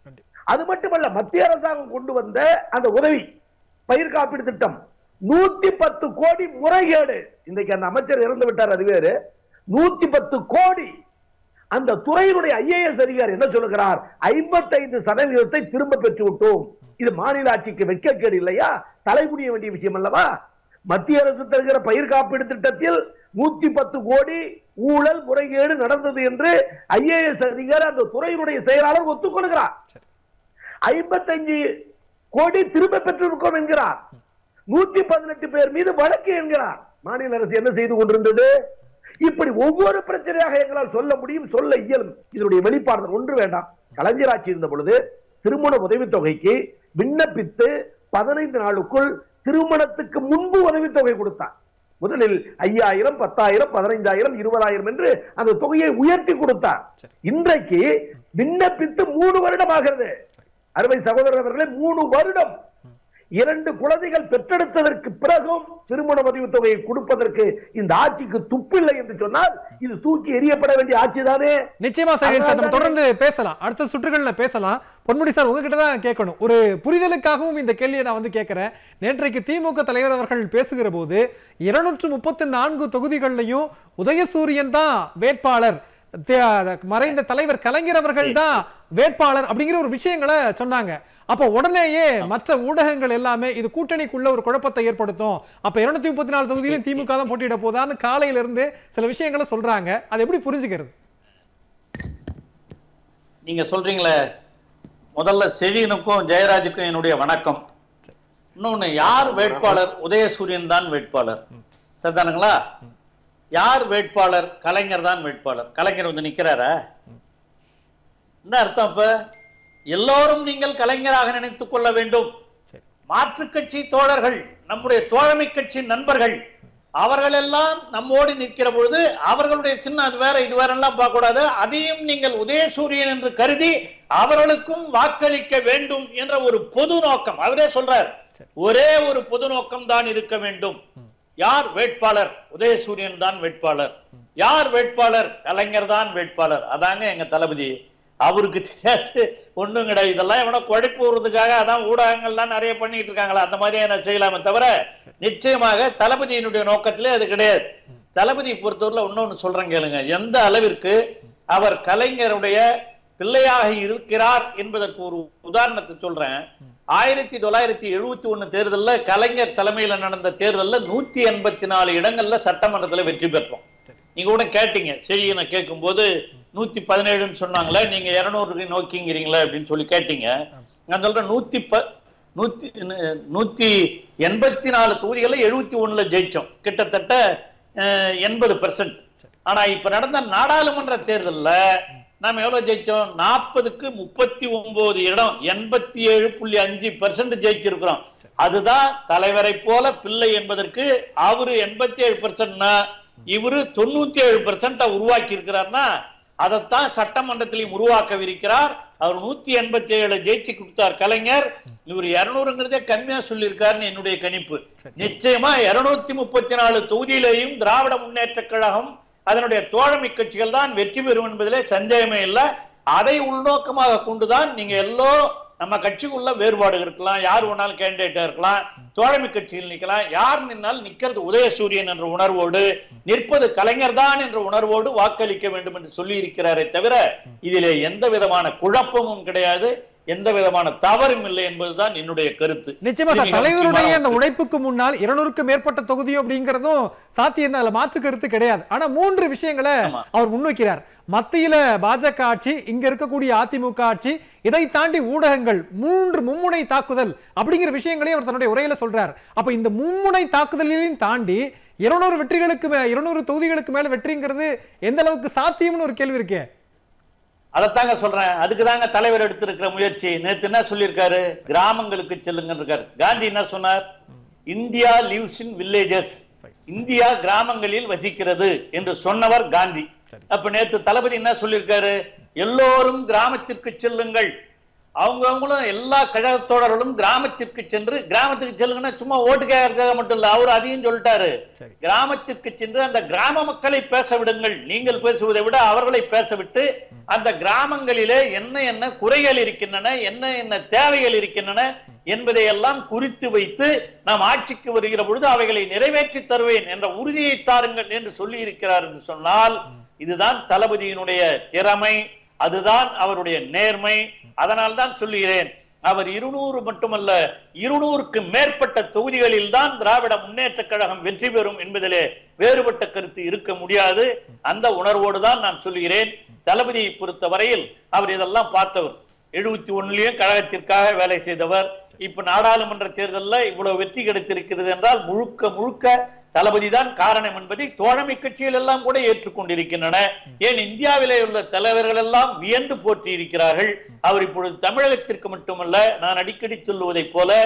அது மட்டுமல்ல மத்திய அரசாங்கம் கொண்டு வந்த அந்த உதவி பயிர் காப்பீடு திட்டம் நூத்தி பத்து கோடி முறைகேடு இன்றைக்கு அந்த அமைச்சர் இறந்து விட்டார் அது வேறு நூத்தி பத்து கோடி அந்த துறையினுடைய ஐஏஎஸ் அதிகாரி என்ன சொல்லுகிறார் ஐம்பத்தைந்து சதவீதத்தை திரும்ப பெற்று விட்டோம் இது மாநில ஆட்சிக்கு வெட்கக்கேடு இல்லையா தலைமுடிய வேண்டிய விஷயம் அல்லவா மத்திய அரசு தருகிற பயிர் காப்பீடு திட்டத்தில் நூத்தி பத்து கோடி ஊழல் முறைகேடு நடந்தது என்று ஐஏஎஸ் அதிகாரி அந்த துறையினுடைய செயலாளர் ஒத்துக்கொள்கிறார் ஐம்பத்தஞ்சு கோடி திரும்ப பெற்றிருக்கோம் என்கிறார் நூத்தி பதினெட்டு பேர் மீது வழக்கு என்கிறார் மாநில அரசு என்ன செய்து கொண்டிருந்தது இப்படி ஒவ்வொரு பிரச்சனையாக எங்களால் சொல்ல முடியும் சொல்ல இயலும் இதனுடைய வெளிப்பாடு ஒன்று வேண்டாம் கலைஞர் ஆட்சி இருந்த பொழுது திருமண உதவித்தொகைக்கு விண்ணப்பித்து பதினைந்து நாளுக்குள் திருமணத்துக்கு முன்பு உதவித்தொகை கொடுத்தார் முதலில் ஐயாயிரம் பத்தாயிரம் பதினைந்தாயிரம் இருபதாயிரம் என்று அந்த தொகையை உயர்த்தி கொடுத்தார் இன்றைக்கு விண்ணப்பித்து மூணு வருடம் ஆகிறது அருமை சகோதரர் அவர்களே மூணு வருடம் இரண்டு குழந்தைகள் பெற்றெடுத்ததற்கு பிறகும் திருமண பதிவு தொகையை கொடுப்பதற்கு இந்த ஆட்சிக்கு துப்பில்லை என்று சொன்னால் இது தூக்கி எறியப்பட வேண்டிய ஆட்சிதானே நிச்சயமா சரி சார் நம்ம அதனால தொடர்ந்து பேசலாம் அடுத்த சுற்றுகள்ல பேசலாம் பொன்முடி சார் உங்ககிட்ட தான் கேட்கணும் ஒரு புரிதலுக்காகவும் இந்த கேள்வியை நான் வந்து கேட்கிறேன் நேற்றைக்கு திமுக தலைவர் அவர்கள் பேசுகிற போது இருநூற்று முப்பத்தி நான்கு தொகுதிகளிலையும் உதயசூரியன் தான் வேட்பாளர் தே- மறைந்த தலைவர் கலைஞர் அவர்கள் தான் வேட்பாளர் அப்படிங்கிற ஒரு விஷயங்களை சொன்னாங்க அப்ப உடனேயே மற்ற ஊடகங்கள் எல்லாமே இது கூட்டணிக்குள்ள ஒரு குழப்பத்தை ஏற்படுத்தும் அப்ப இருநூத்தி முப்பத்தி நாலு தொகுதியிலும் திமுக தான் போட்டியிட போதான்னு காலையில இருந்து சில விஷயங்களை சொல்றாங்க அதை எப்படி புரிஞ்சுக்கிறது நீங்க சொல்றீங்களே முதல்ல செழியனுக்கும் ஜெயராஜுக்கும் என்னுடைய வணக்கம் இன்னொன்னு யார் வேட்பாளர் உதயசூரியன் தான் வேட்பாளர் சரிதானுங்களா யார் வேட்பாளர் கலைஞர் தான் வேட்பாளர் கலைஞர் வந்து நிக்கிறாரா என்ன அர்த்தம் இப்ப எல்லோரும் நீங்கள் கலைஞராக நினைத்துக் கொள்ள வேண்டும் சரி. மாற்றுக் கட்சி தோழர்கள் நம்முடைய தோழமை கட்சி நண்பர்கள் அவர்கள் எல்லாம் நம்மோடு நிற்கிற பொழுது அவர்களுடைய சின்ன அது வேற இது வேற எல்லாம் பார்க்க கூடாது அதையும் நீங்கள் உதயசூரியன் என்று கருதி அவர்களுக்கும் வாக்களிக்க வேண்டும் என்ற ஒரு பொது நோக்கம் அவரே சொல்றார் ஒரே ஒரு பொது நோக்கம் தான் இருக்க வேண்டும் யார் வேட்பாளர் உதயசூரியன் தான் வேட்பாளர் யார் வேட்பாளர் கலைஞர் தான் வேட்பாளர் அதாங்க எங்க தளபதி அவருக்கு தெரியாது ஒண்ணும் கிடையாது இதெல்லாம் எவனோ குழைப்பு விடுறதுக்காக அதான் ஊடகங்கள்லாம் நிறைய பண்ணிட்டு இருக்காங்களா அந்த மாதிரியே நான் செய்யலாமே தவிர நிச்சயமாக தளபதியினுடைய நோக்கத்திலே அது கிடையாது தளபதி பொறுத்தவரையில இன்னொன்னு சொல்றேன் கேளுங்க எந்த அளவிற்கு அவர் கலைஞருடைய பிள்ளையாக இருக்கிறார் என்பதற்கு ஒரு உதாரணத்தை சொல்றேன் ஆயிரத்தி தொள்ளாயிரத்தி எழுபத்தி ஒண்ணு தேர்தல்ல கலைஞர் தலைமையில நடந்த தேர்தல்ல நூத்தி எண்பத்தி நாலு இடங்கள்ல சட்டமன்றத்துல வெற்றி பெற்றோம் நீங்க கூட கேட்டீங்க செழியனை கேட்கும்போது நூத்தி பதினேழுன்னு சொன்னாங்களே நீங்க இருநூறு நோக்கிங்கிறீங்களே அப்படின்னு சொல்லி கேட்டீங்க நான் சொல்றேன் நூத்தி ப நூத்தி நூத்தி எண்பத்தி நாலு தொகுதிகள்ல எழுபத்தி ஒண்ணுல ஜெயிச்சோம் கிட்டத்தட்ட எண்பது பெர்சன்ட் ஆனா இப்ப நடந்த நாடாளுமன்ற தேர்தல்ல நாம எவ்வளவு ஜெயிச்சோம் நாற்பதுக்கு முப்பத்தி ஒன்பது இடம் எண்பத்தி ஏழு புள்ளி அஞ்சு பெர்சன்ட் ஜெயிச்சிருக்கிறோம் அதுதான் தலைவரை போல பிள்ளை என்பதற்கு அவரு எண்பத்தி ஏழு பெர்சன்ட்னா இவரு தொண்ணூத்தி ஏழு பெர்சன்ட உருவாக்கி இருக்கிறார்னா அதைத்தான் சட்டமன்றத்திலையும் உருவாக்கவிருக்கிறார் அவர் நூத்தி எண்பத்தி ஏழு ஜெயிச்சு கொடுத்தார் கலைஞர் இவர் இருநூறுங்கிறதே கம்மியா சொல்லியிருக்காருன்னு என்னுடைய கணிப்பு நிச்சயமா இருநூத்தி முப்பத்தி நாலு தொகுதியிலேயும் திராவிட முன்னேற்ற கழகம் அதனுடைய தோழமை கட்சிகள் தான் வெற்றி பெறும் என்பதிலே சந்தேகமே இல்லை அதை உள்நோக்கமாக கொண்டுதான் நீங்க எல்லோரும் நம்ம கட்சிக்குள்ள வேறுபாடு இருக்கலாம் யார் வேணாலும் கேண்டிடேட்டா இருக்கலாம் தோழமை கட்சியில் நிக்கலாம் யார் நின்னால் நிக்கிறது உதயசூரியன் என்ற உணர்வோடு நிற்பது கலைஞர் தான் என்ற உணர்வோடு வாக்களிக்க வேண்டும் என்று சொல்லி இருக்கிறாரே தவிர இதிலே எந்த விதமான குழப்பமும் கிடையாது எந்த விதமான தவறும் இல்லை என்பதுதான் என்னுடைய கருத்து நிச்சயமா இது சார் மிக தலைவருடைய முக்கியமான அந்த உழைப்புக்கு முன்னால் இருநூறுக்கு மேற்பட்ட தொகுதி அப்படிங்கிறதும் சாத்தியம் தான் அதுல மாற்று கருத்து கிடையாது ஆனா மூன்று விஷயங்களை ஆமா. அவர் முன்வைக்கிறார் மத்தியில பாஜக ஆட்சி இங்க இருக்கக்கூடிய அதிமுக ஆட்சி இதை தாண்டி ஊடகங்கள் மூன்று மும்முனை தாக்குதல் அப்படிங்கிற விஷயங்களையும் அவர் தன்னுடைய உரையில சொல்றார் அப்ப இந்த மும்முனை தாக்குதலையும் தாண்டி இருநூறு வெற்றிகளுக்கு மே- இருநூறு தொகுதிகளுக்கு மேல வெற்றிங்கிறது எந்த அளவுக்கு சாத்தியம்னு ஒரு கேள்வி இருக்கே அதைத்தாங்க சொல்றேன் அதுக்கு தாங்க தலைவர் எடுத்திருக்கிற முயற்சி நேத்து என்ன சொல்லியிருக்காரு கிராமங்களுக்கு செல்லுங்க இருக்காரு காந்தி என்ன சொன்னார் India lives in villages India கிராமங்களில் வசிக்கிறது என்று சொன்னவர் காந்தி அப்ப நேத்து தளபதி என்ன சொல்லியிருக்காரு எல்லோரும் கிராமத்திற்கு செல்லுங்கள் அவங்கவங்களும் எல்லா கழகத்தோழர்களும் கிராமத்திற்கு சென்று கிராமத்துக்கு செல்லுங்கன்னா சும்மா ஓட்டு கேட்கறதுக்காக மட்டும் இல்ல அவர் அதையும் சொல்லிட்டாரு சரி. கிராமத்திற்கு சென்று அந்த கிராம மக்களை பேச விடுங்கள் நீங்கள் பேசுவதை விட அவர்களை பேச விட்டு அந்த கிராமங்களிலே என்ன என்ன குறைகள் இருக்கின்றன என்ன என்ன தேவைகள் இருக்கின்றன என்பதை எல்லாம் குறித்து வைத்து நாம் ஆட்சிக்கு வருகிற பொழுது அவைகளை நிறைவேற்றி தருவேன் என்ற உறுதியை தாருங்கள் என்று சொல்லி இருக்கிறார் என்று சொன்னால் இதுதான் தளபதியினுடைய திறமை அதுதான் அவருடைய நேர்மை அதனால் தான் சொல்லுகிறேன் அவர் இருநூறு மட்டுமல்ல இருநூறுக்கு மேற்பட்ட தொகுதிகளில் தான் திராவிட முன்னேற்ற கழகம் வெற்றி பெறும் என்பதிலே வேறுபட்ட கருத்து இருக்க முடியாது அந்த உணர்வோடு தான் நான் சொல்லுகிறேன் தளபதியை பொறுத்த வரையில் அவர் இதெல்லாம் பார்த்தவர் எழுபத்தி ஒண்ணுலயும் கழகத்திற்காக வேலை செய்தவர் இப்ப நாடாளுமன்ற தேர்தல்ல இவ்வளவு வெற்றி கிடைத்திருக்கிறது என்றால் முழுக்க முழுக்க தளபதி தான் காரணம் என்பதை தோழமை கட்சிகள் எல்லாம் கூட ஏற்றுக்கொண்டிருக்கின்றன ஏன் இந்தியாவிலே உள்ள தலைவர்கள் எல்லாம் வியந்து போற்றி இருக்கிறார்கள் அவர் இப்பொழுது தமிழகத்திற்கு மட்டுமல்ல நான் அடிக்கடி சொல்லுவதைப் போல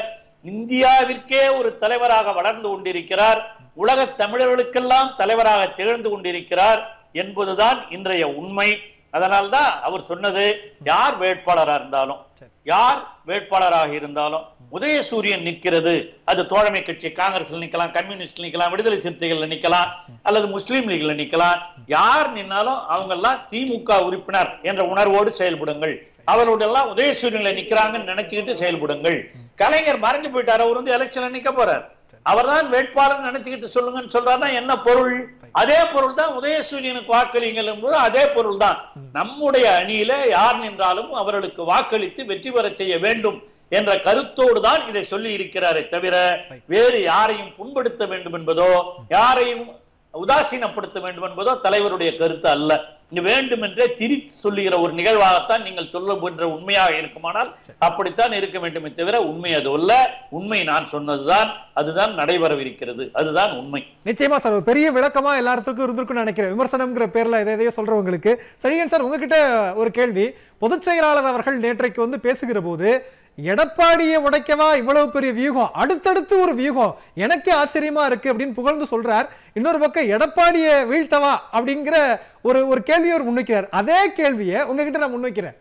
இந்தியாவிற்கே ஒரு தலைவராக வளர்ந்து கொண்டிருக்கிறார் உலக தமிழர்களுக்கெல்லாம் தலைவராக திகழ்ந்து கொண்டிருக்கிறார் என்பதுதான் இன்றைய உண்மை அதனால்தான் அவர் சொன்னது யார் வேட்பாளராக இருந்தாலும் யார் வேட்பாளராக இருந்தாலும் உதயசூரியன் நிற்கிறது அது தோழமை கட்சி காங்கிரஸ்ல நிக்கலாம் கம்யூனிஸ்ட் நிக்கலாம் விடுதலை சிறுத்தைகள்ல நிக்கலாம் அல்லது முஸ்லீம் லீக்ல நிக்கலாம் யார் நின்னாலும் அவங்க எல்லாம் திமுக உறுப்பினர் என்ற உணர்வோடு செயல்படுங்கள் அவரோட எல்லாம் உதயசூரியன்ல நிக்கிறாங்கன்னு நினைச்சுக்கிட்டு செயல்படுங்கள் கலைஞர் மறைஞ்சு போயிட்டார் அவர் வந்து எலெக்ஷன்ல நிக்க போறார் அவர்தான் வேட்பாளர் நினைச்சுக்கிட்டு சொல்லுங்கன்னு சொல்றாருன்னா என்ன பொருள் அதே பொருள் தான் உதயசூரியனுக்கு வாக்களிங்கள் என்பது அதே பொருள் தான் நம்முடைய அணியில யார் நின்றாலும் அவர்களுக்கு வாக்களித்து வெற்றி பெற செய்ய வேண்டும் என்ற கருத்தோடு தான் இதை சொல்லி இருக்கிறாரே தவிர வேறு யாரையும் புண்படுத்த வேண்டும் என்பதோ யாரையும் உதாசீனப்படுத்த வேண்டும் என்பதோ தலைவருடைய கருத்து அல்ல இது வேண்டுமென்றே திரித்து சொல்லுகிற ஒரு நிகழ்வாகத்தான் நீங்கள் சொல்லுகின்ற உண்மையாக இருக்குமானால் அப்படித்தான் இருக்க வேண்டுமே தவிர உண்மை அது அல்ல உண்மை நான் சொன்னதுதான் அதுதான் நடைபெறவிருக்கிறது அதுதான் உண்மை நிச்சயமா சார் ஒரு பெரிய விளக்கமா எல்லாத்துக்கும் இருந்திருக்கும்னு நினைக்கிறேன் விமர்சனம்ங்கிற பேர்ல எதை எதையோ சொல்றவங்களுக்கு சரிங்க சார் உங்ககிட்ட ஒரு கேள்வி பொதுச் செயலாளர் அவர்கள் நேற்றைக்கு வந்து பேசுகிற போது எடப்பாடியை உடைக்கவா இவ்வளவு பெரிய வியூகம் அடுத்தடுத்து ஒரு வியூகம் எனக்கே ஆச்சரியமா இருக்கு அப்படின்னு புகழ்ந்து சொல்றார் இன்னொரு பக்கம் எடப்பாடியை வீழ்த்தவா அப்படிங்கிற ஒரு ஒரு கேள்வியை அவர் முன்வைக்கிறார் அதே கேள்வியை உங்ககிட்ட நான் முன்வைக்கிறேன்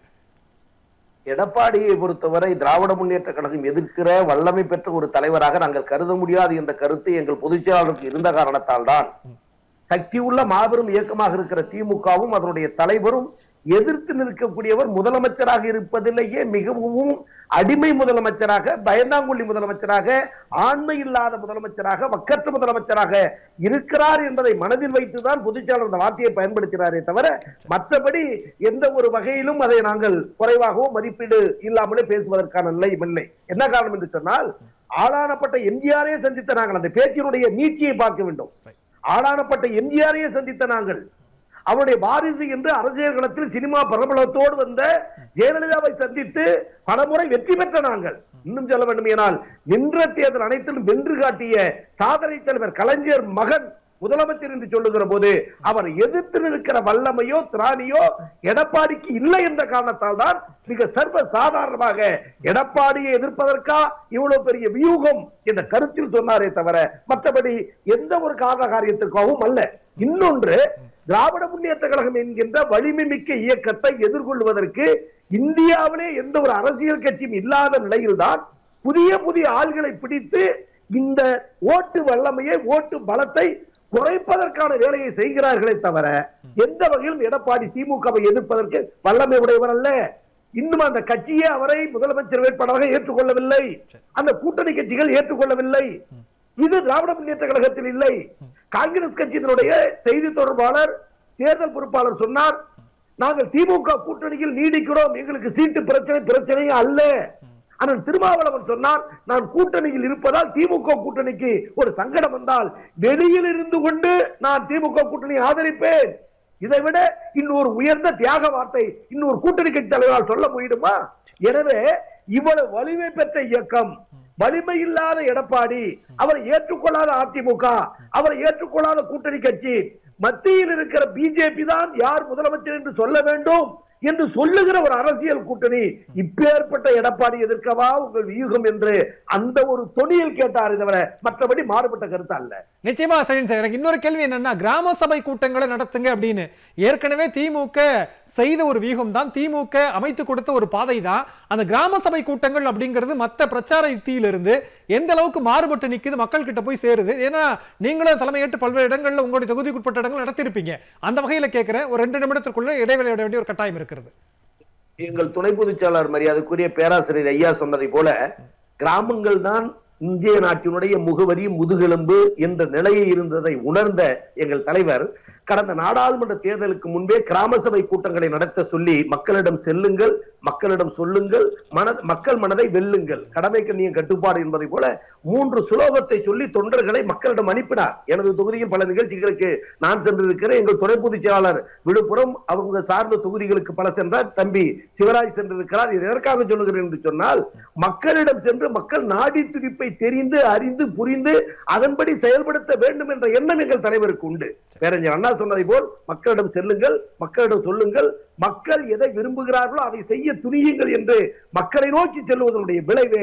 எடப்பாடியை பொறுத்தவரை திராவிட முன்னேற்ற கழகம் எதிர்க்கிற வல்லமை பெற்ற ஒரு தலைவராக நாங்கள் கருத முடியாது என்ற கருத்து எங்கள் பொதுச் செயலாளருக்கு இருந்த காரணத்தால் தான் சக்தி உள்ள மாபெரும் இயக்கமாக இருக்கிற திமுகவும் அதனுடைய தலைவரும் எதிர்த்து நிற்கக்கூடியவர் முதலமைச்சராக இருப்பதிலேயே மிகவும் அடிமை முதலமைச்சராக பயந்தாங்குள்ளி முதலமைச்சராக ஆண்மை இல்லாத முதலமைச்சராக வக்கற்ற முதலமைச்சராக இருக்கிறார் என்பதை மனதில் வைத்துதான் பொதுச்செயலாளர் அந்த வார்த்தையை பயன்படுத்தினாரே தவிர மற்றபடி எந்த ஒரு வகையிலும் அதை நாங்கள் குறைவாகவோ மதிப்பீடு இல்லாமலே பேசுவதற்கான நிலை இல்லை என்ன காரணம் என்று சொன்னால் ஆளானப்பட்ட எம்ஜிஆரே சந்தித்த நாங்கள் அந்த பேச்சினுடைய நீட்சியை பார்க்க வேண்டும் ஆளானப்பட்ட எம்ஜிஆரையே சந்தித்த நாங்கள் அவருடைய வாரிசு என்று அரசியல் களத்தில் சினிமா பிரபலத்தோடு வந்த ஜெயலலிதாவை சந்தித்து பலமுறை வெற்றி பெற்ற நாங்கள் இன்னும் சொல்ல வேண்டுமானால் நின்ற தேர்தல் அனைத்திலும் வென்று காட்டிய சாதனை தலைவர் கலைஞர் மகன் முதலமைச்சர் என்று சொல்லுகிற போது அவர் எதிர்த்து நிற்கிற வல்லமையோ திராணியோ எடப்பாடிக்கு இல்லை என்ற காரணத்தால் தான் மிக சர்வ சாதாரணமாக எடப்பாடியை எதிர்ப்பதற்கா இவ்வளவு பெரிய வியூகம் என்ற கருத்தில் சொன்னாரே தவிர மற்றபடி எந்த ஒரு காரண காரியத்திற்காகவும் அல்ல இன்னொன்று திராவிட முன்னேற்ற கழகம் என்கின்ற வலிமை மிக்க இயக்கத்தை எதிர்கொள்வதற்கு இந்தியாவிலே எந்த ஒரு அரசியல் கட்சியும் இல்லாத நிலையில்தான் புதிய புதிய ஆள்களை பிடித்து இந்த ஓட்டு வல்லமையை ஓட்டு பலத்தை குறைப்பதற்கான வேலையை செய்கிறார்களே தவிர எந்த வகையிலும் எடப்பாடி திமுகவை எதிர்ப்பதற்கு வல்லமை உடையவர் அல்ல இன்னும் அந்த கட்சியே அவரை முதலமைச்சர் வேட்பாளராக ஏற்றுக்கொள்ளவில்லை அந்த கூட்டணி கட்சிகள் ஏற்றுக்கொள்ளவில்லை இது திராவிட முன்னேற்ற கழகத்தில் இல்லை காங்கிரஸ் கட்சியினுடைய செய்தி தொடர்பாளர் தேர்தல் பொறுப்பாளர் சொன்னார் நாங்கள் திமுக கூட்டணியில் நீடிக்கிறோம் எங்களுக்கு சீட்டு பிரச்சனை பிரச்சனையே அல்ல ஆனால் திருமாவளவன் சொன்னார் நான் கூட்டணியில் இருப்பதால் திமுக கூட்டணிக்கு ஒரு சங்கடம் வந்தால் வெளியில் இருந்து கொண்டு நான் திமுக கூட்டணியை ஆதரிப்பேன் இதை விட இன்னொரு உயர்ந்த தியாக வார்த்தை இன்னொரு கூட்டணி கட்சி தலைவரால் சொல்ல முடியுமா எனவே இவ்வளவு வலிமை பெற்ற இயக்கம் வலிமை இல்லாத எடப்பாடி அவரை ஏற்றுக்கொள்ளாத அதிமுக அவரை ஏற்றுக்கொள்ளாத கூட்டணி கட்சி மத்தியில் இருக்கிற பிஜேபி தான் யார் முதலமைச்சர் என்று சொல்ல வேண்டும் என்று சொல்லுகிற ஒரு அரசியல் கூட்டணி இப்பேற்பட்ட எடப்பாடி எதிர்க்கவா உங்கள் வியூகம் என்று அந்த ஒரு தொனியில் கேட்டார் தவிர மற்றபடி மாறுபட்ட கருத்து அல்ல நிச்சயமா சரி சார் எனக்கு இன்னொரு கேள்வி என்னன்னா கிராம சபை கூட்டங்களை நடத்துங்க அப்படின்னு ஏற்கனவே திமுக செய்த ஒரு வியூகம் தான் திமுக அமைத்து கொடுத்த ஒரு பாதை தான் அந்த கிராம சபை கூட்டங்கள் அப்படிங்கிறது மத்த பிரச்சார யுக்தியிலிருந்து எந்த அளவுக்கு மாறுபட்டு நிக்குது மக்கள் கிட்ட போய் சேருது ஏன்னா நீங்களும் தலைமையேற்று பல்வேறு இடங்கள்ல உங்களுடைய தொகுதிக்குட்பட்ட இடங்கள் நடத்திருப்பீங்க அந்த வகையில கேட்கிறேன் ஒரு ரெண்டு நிமிடத்திற்குள்ள இடைவேளை விட வேண்டிய ஒரு கட்டாயம் இருக்கிறது எங்கள் துணை பொதுச்செயலாளர் மரியாதைக்குரிய பேராசிரியர் ஐயா சொன்னதை போல கிராமங்கள் தான் இந்திய நாட்டினுடைய முகவரி முதுகெலும்பு என்ற நிலையை இருந்ததை உணர்ந்த எங்கள் தலைவர் கடந்த நாடாளுமன்ற தேர்தலுக்கு முன்பே கிராம சபை கூட்டங்களை நடத்த சொல்லி மக்களிடம் செல்லுங்கள் மக்களிடம் சொல்லுங்கள் மன மக்கள் மனதை வெல்லுங்கள் கடமை கண்ணியம் கட்டுப்பாடு என்பதை போல மூன்று சுலோகத்தை சொல்லி தொண்டர்களை மக்களிடம் அனுப்பினார் எனது தொகுதியில் பல நிகழ்ச்சிகளுக்கு நான் சென்றிருக்கிறேன் எங்கள் துணை பொதுச் செயலாளர் விழுப்புரம் அவங்க சார்ந்த தொகுதிகளுக்கு பல சென்றார் தம்பி சிவராஜ் சென்றிருக்கிறார் இது எதற்காக சொல்லுகிறேன் என்று சொன்னால் மக்களிடம் சென்று மக்கள் நாடி துடிப்பை தெரிந்து அறிந்து புரிந்து அதன்படி செயல்படுத்த வேண்டும் என்ற எண்ணம் எங்கள் தலைவருக்கு உண்டு பேரஞ்சர் அண்ணா சொன்னதை போல் மக்களிடம் செல்லுங்கள் மக்களிடம் சொல்லுங்கள் மக்கள் எதை விரும்புகிறார்களோ அதை செய்ய துணியுங்கள் என்று மக்களை நோக்கி செல்வதனுடைய விளைவே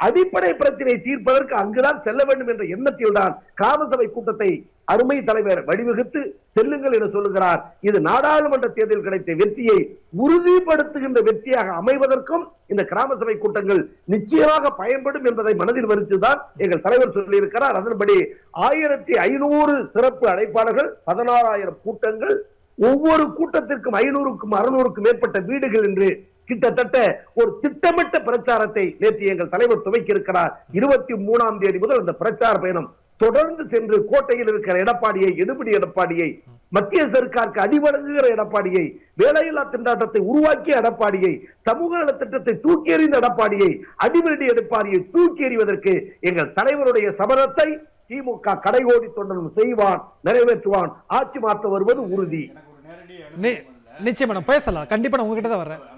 அடிப்படை பிரச்சனை தீர்ப்பதற்கு அங்குதான் செல்ல வேண்டும் என்ற எண்ணத்தில் தான் கிராம சபை கூட்டத்தை அருமை தலைவர் வடிவகுத்து செல்லுங்கள் என சொல்லுகிறார் இது நாடாளுமன்ற தேர்தலில் கிடைத்த வெற்றியை உறுதிப்படுத்துகின்ற வெற்றியாக அமைவதற்கும் இந்த கிராம சபை கூட்டங்கள் நிச்சயமாக பயன்படும் என்பதை மனதில் வருத்துதான் எங்கள் தலைவர் சொல்லியிருக்கிறார் அதன்படி ஆயிரத்தி ஐநூறு சிறப்பு அழைப்பாளர்கள் பதினாறாயிரம் கூட்டங்கள் ஒவ்வொரு கூட்டத்திற்கும் ஐநூறுக்கும் அறுநூறுக்கும் மேற்பட்ட வீடுகள் என்று கிட்டத்தட்ட ஒரு திட்டமிட்ட பிரச்சாரத்தை நேற்று எங்கள் தலைவர் துவக்கி இருக்கிறார் இருபத்தி மூணாம் தேதி முதல் அந்த பிரச்சார பயணம் தொடர்ந்து சென்று கோட்டையில் இருக்கிற எடப்பாடியை எடுபடி எடப்பாடியை மத்திய சர்க்காருக்கு அடிவழங்குகிற எடப்பாடியை வேலையில்லா திண்டாட்டத்தை உருவாக்கிய எடப்பாடியை சமூக நல திட்டத்தை தூக்கி எறிந்த எடப்பாடியை அடிவடி எடப்பாடியை தூக்கி எறிவதற்கு எங்கள் தலைவருடைய சபதத்தை திமுக கடைகோடி தொண்டனும் செய்வான் நிறைவேற்றுவான் ஆட்சி மாற்ற வருவது உறுதி நி- நிச்சயமா நான் பேசலாம் கண்டிப்பா நான் உங்ககிட்ட தான் வர்றேன்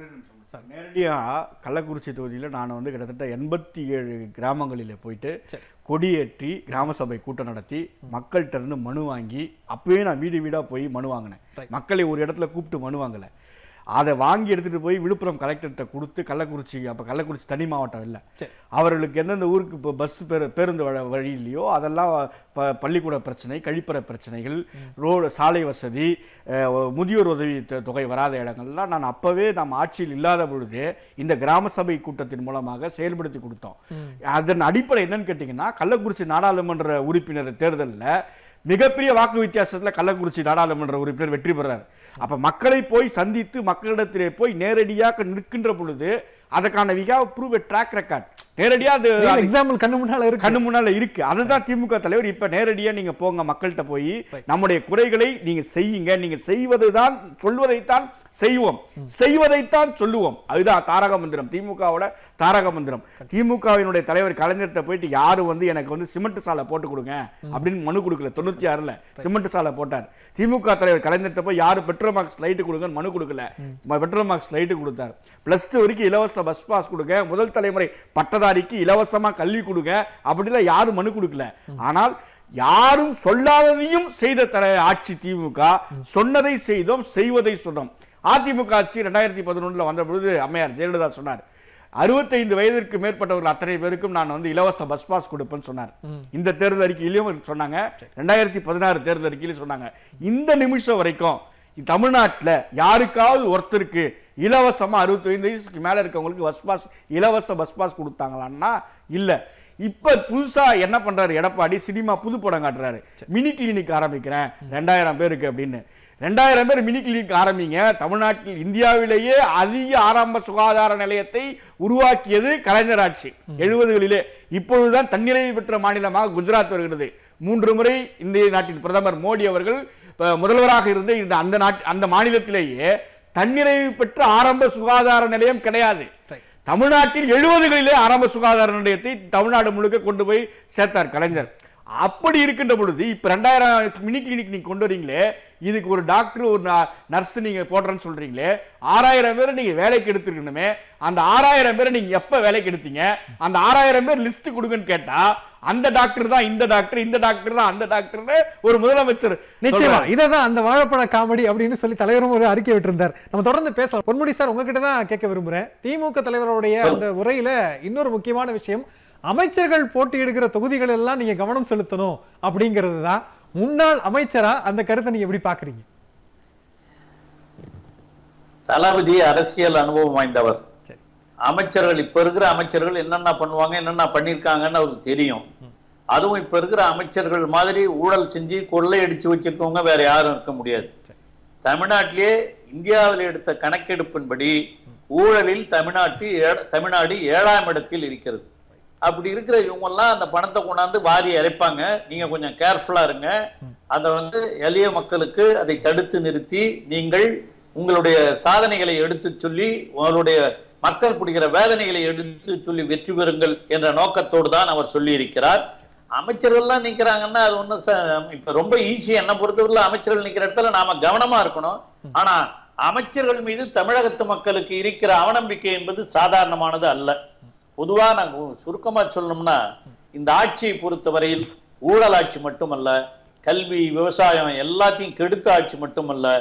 நேரடியாக கள்ளக்குறிச்சி தொகுதியில் நான் வந்து கிட்டத்தட்ட எண்பத்தி ஏழு கிராமங்களில் போயிட்டு கொடியேற்றி கிராம சபை கூட்டம் நடத்தி மக்கள்கிட்ட இருந்து மனு வாங்கி அப்பவே நான் வீடு வீடாக போய் மனு வாங்கினேன் மக்களை ஒரு இடத்துல கூப்பிட்டு மனு வாங்கலை அதை வாங்கி எடுத்துட்டு போய் விழுப்புரம் கலெக்டர்கிட்ட கொடுத்து கள்ளக்குறிச்சி அப்போ கள்ளக்குறிச்சி தனி மாவட்டம் இல்லை சரி. அவர்களுக்கு எந்தெந்த ஊருக்கு இப்போ பஸ் பேரு பேருந்து வழ- வழியிலையோ அதெல்லாம் ப பள்ளிக்கூட பிரச்சனை கழிப்பறை பிரச்சனைகள் ரோடு சாலை வசதி அஹ், முதியோர் உதவி தொ- தொகை வராத இடங்கள்லாம் நான் அப்போவே நம்ம ஆட்சியில் இல்லாத பொழுது இந்த கிராம சபை கூட்டத்தின் மூலமாக செயல்படுத்தி கொடுத்தோம் அதன் அடிப்படை என்னன்னு கேட்டிங்கன்னா கள்ளக்குறிச்சி நாடாளுமன்ற உறுப்பினர் தேர்தலில் மிகப்பெரிய வாக்கு வித்தியாசத்துல கள்ளக்குறிச்சி நாடாளுமன்ற உறுப்பினர் வெற்றி பெறார் அப்ப மக்களை போய் சந்தித்து மக்களிடத்திலே போய் நேரடியாக நிற்கின்ற பொழுது அதற்கான விகா ப்ரூவ் ட்ராக் ரெக்கார்ட் நேரடியா அது அது எக்ஸாம்பிள் கண்ணு முன்னால இருக்கு கண்ணு முன்னால இருக்கு அதுதான் திமுக தலைவர் இப்ப நேரடியா நீங்க போங்க மக்கள்கிட்ட போய் நம்முடைய குறைகளை நீங்க செய்யுங்க நீங்க செய்வதுதான் சொல்வதைத்தான் செய்வோம் செய்வதைத்தான் சொல்லுவோம் அதுதான் தாரக மந்திரம் திமுகவோட தாரக மந்திரம் திமுகவினுடைய தலைவர் கலைஞர்கிட்ட போயிட்டு யாரு வந்து எனக்கு வந்து சிமெண்ட் சாலை போட்டு கொடுங்க அப்படின்னு மனு கொடுக்கல தொண்ணூத்தி ஆறுல சிமெண்ட் சாலை போட்டார் திமுக தலைவர் கலைஞர்கிட்ட போய் யாரு பெட்ரோல் மார்க்ஸ் லைட்டு கொடுங்கன்னு மனு கொடுக்கல பெட்ரோல் மார்க்ஸ் லைட்டு கொடுத்தார் பிளஸ் டூ வரைக்கும் இலவச பஸ் பாஸ் கொடுங்க முதல் தலைமுறை பட்டதாரிக்கு இலவசமா கல்வி கொடுங்க அப்படிலாம் யாரும் மனு கொடுக்கல ஆனால் யாரும் சொல்லாததையும் செய்த தர ஆட்சி திமுக சொன்னதை செய்தோம் செய்வதை சொன்னோம் அதிமுக ஆட்சி ரெண்டாயிரத்தி பதினொன்றுல வந்த பொழுது அம்மையார் ஜெயலலிதா சொன்னார் அறுபத்தைந்து வயதிற்கு மேற்பட்டவர்கள் அத்தனை பேருக்கும் நான் வந்து இலவச பஸ் பாஸ் கொடுப்பேன்னு சொன்னார் இந்த தேர்தல் அறிக்கையிலையும் சொன்னாங்க ரெண்டாயிரத்தி பதினாறு தேர்தல் அறிக்கையிலும் சொன்னாங்க இந்த நிமிஷம் வரைக்கும் தமிழ்நாட்டுல யாருக்காவது ஒருத்தருக்கு இலவசமா அறுபத்தைந்து வயசுக்கு மேல இருக்கவங்களுக்கு பஸ் பாஸ் இலவச பஸ் பாஸ் கொடுத்தாங்களான்னா இல்ல இப்ப புதுசா என்ன பண்றாரு எடப்பாடி சினிமா புது படம் காட்டுறாரு மினி கிளினிக் ஆரம்பிக்கிறேன் ரெண்டாயிரம் பேருக்கு அப்படின்னு ரெண்டாயிரம் பேர் மினி கிளினிக் ஆரம்பிங்க தமிழ்நாட்டில் இந்தியாவிலேயே அதிக ஆரம்ப சுகாதார நிலையத்தை உருவாக்கியது கலைஞர் ஆட்சி எழுபதுகளிலே இப்பொழுதுதான் தன்னிறைவு பெற்ற மாநிலமாக குஜராத் வருகிறது மூன்று முறை இந்திய நாட்டின் பிரதமர் மோடி அவர்கள் அஹ், முதல்வராக இருந்த இந்த அந்த நாட் அந்த மாநிலத்திலேயே தன்னிறைவு பெற்ற ஆரம்ப சுகாதார நிலையம் கிடையாது தமிழ்நாட்டில் எழுபதுகளிலே ஆரம்ப சுகாதார நிலையத்தை தமிழ்நாடு முழுக்க கொண்டு போய் சேர்த்தார் கலைஞர் அப்படி இருக்கின்ற பொழுது இப்ப ரெண்டாயிரம் மினி கிளினிக் நீங்க கொண்டு வரீங்களே இதுக்கு ஒரு டாக்டர் ஒரு நர்ஸ் நீங்க போடுறேன்னு சொல்றீங்களே ஆறாயிரம் பேரை நீங்க வேலைக்கு எடுத்துருக்கணுமே அந்த ஆறாயிரம் பேரை நீங்க எப்ப வேலைக்கு எடுத்தீங்க அந்த ஆறாயிரம் பேர் லிஸ்ட் கொடுங்கன்னு கேட்டா அந்த டாக்டர் தான் இந்த டாக்டர் இந்த டாக்டர் தான் அந்த டாக்டர்னு ஒரு முதலமைச்சர் நிச்சயமா சொல்றாரு. இததான் அந்த வாழைப்பழ காமெடி அப்படின்னு சொல்லி தலைவரும் ஒரு அறிக்கை விட்டிருந்தார் நம்ம தொடர்ந்து பேசலாம் பொன்முடி சார் உங்ககிட்ட தான் கேட்க விரும்புறேன் திமுக தலைவருடைய அந்த உரையில இன்னொரு முக்கியமான விஷயம் அமைச்சர்கள் போட்டியிடுகிற தொகுதிகள் எல்லாம் நீங்க கவனம் செலுத்தணும் அப்படிங்கிறது தான் முன்னாள் அமைச்சரா அந்த கருத்தை நீங்க எப்படி பாக்குறீங்க தளபதி அரசியல் அனுபவம் வாய்ந்தவர் சரி. அமைச்சர்கள் இப்ப இருக்கிற அமைச்சர்கள் என்னென்ன பண்ணுவாங்க என்னென்ன பண்ணிருக்காங்கன்னு அவருக்கு தெரியும் அதுவும் இப்ப இருக்கிற அமைச்சர்கள் மாதிரி ஊழல் செஞ்சு கொள்ளையடிச்சு வச்சிருக்கவங்க வேற யாரும் இருக்க முடியாது தமிழ்நாட்டிலே இந்தியாவில் எடுத்த கணக்கெடுப்பின்படி ஊழலில் தமிழ்நாட்டில் ஏ- தமிழ்நாடு ஏழாம் இடத்தில் இருக்கிறது அப்படி இருக்கிற இவங்க எல்லாம் அந்த பணத்தை கொண்டாந்து வாரி இறைப்பாங்க நீங்க கொஞ்சம் கேர்ஃபுல்லா இருங்க அதை வந்து எளிய மக்களுக்கு அதை தடுத்து நிறுத்தி நீங்கள் உங்களுடைய சாதனைகளை எடுத்து சொல்லி உங்களுடைய மக்கள் பிடிக்கிற வேதனைகளை எடுத்து சொல்லி வெற்றி பெறுங்கள் என்ற நோக்கத்தோடு தான் அவர் சொல்லி இருக்கிறார் அமைச்சர்கள்லாம் நிக்கிறாங்கன்னா அது ஒன்றும் இப்ப ரொம்ப ஈஸி என்ன பொறுத்தவரையில அமைச்சர்கள் நிக்கிற இடத்துல நாம கவனமா இருக்கணும் ஆனா அமைச்சர்கள் மீது தமிழகத்து மக்களுக்கு இருக்கிற அவநம்பிக்கை என்பது சாதாரணமானது அல்ல பொதுவா நாங்க சுருக்கமா சொல்லணும்னா இந்த ஆட்சியை பொறுத்தவரையில் ஊழல் ஆட்சி மட்டுமல்ல கல்வி விவசாயம் எல்லாத்தையும் கெடுத்த ஆட்சி மட்டுமல்ல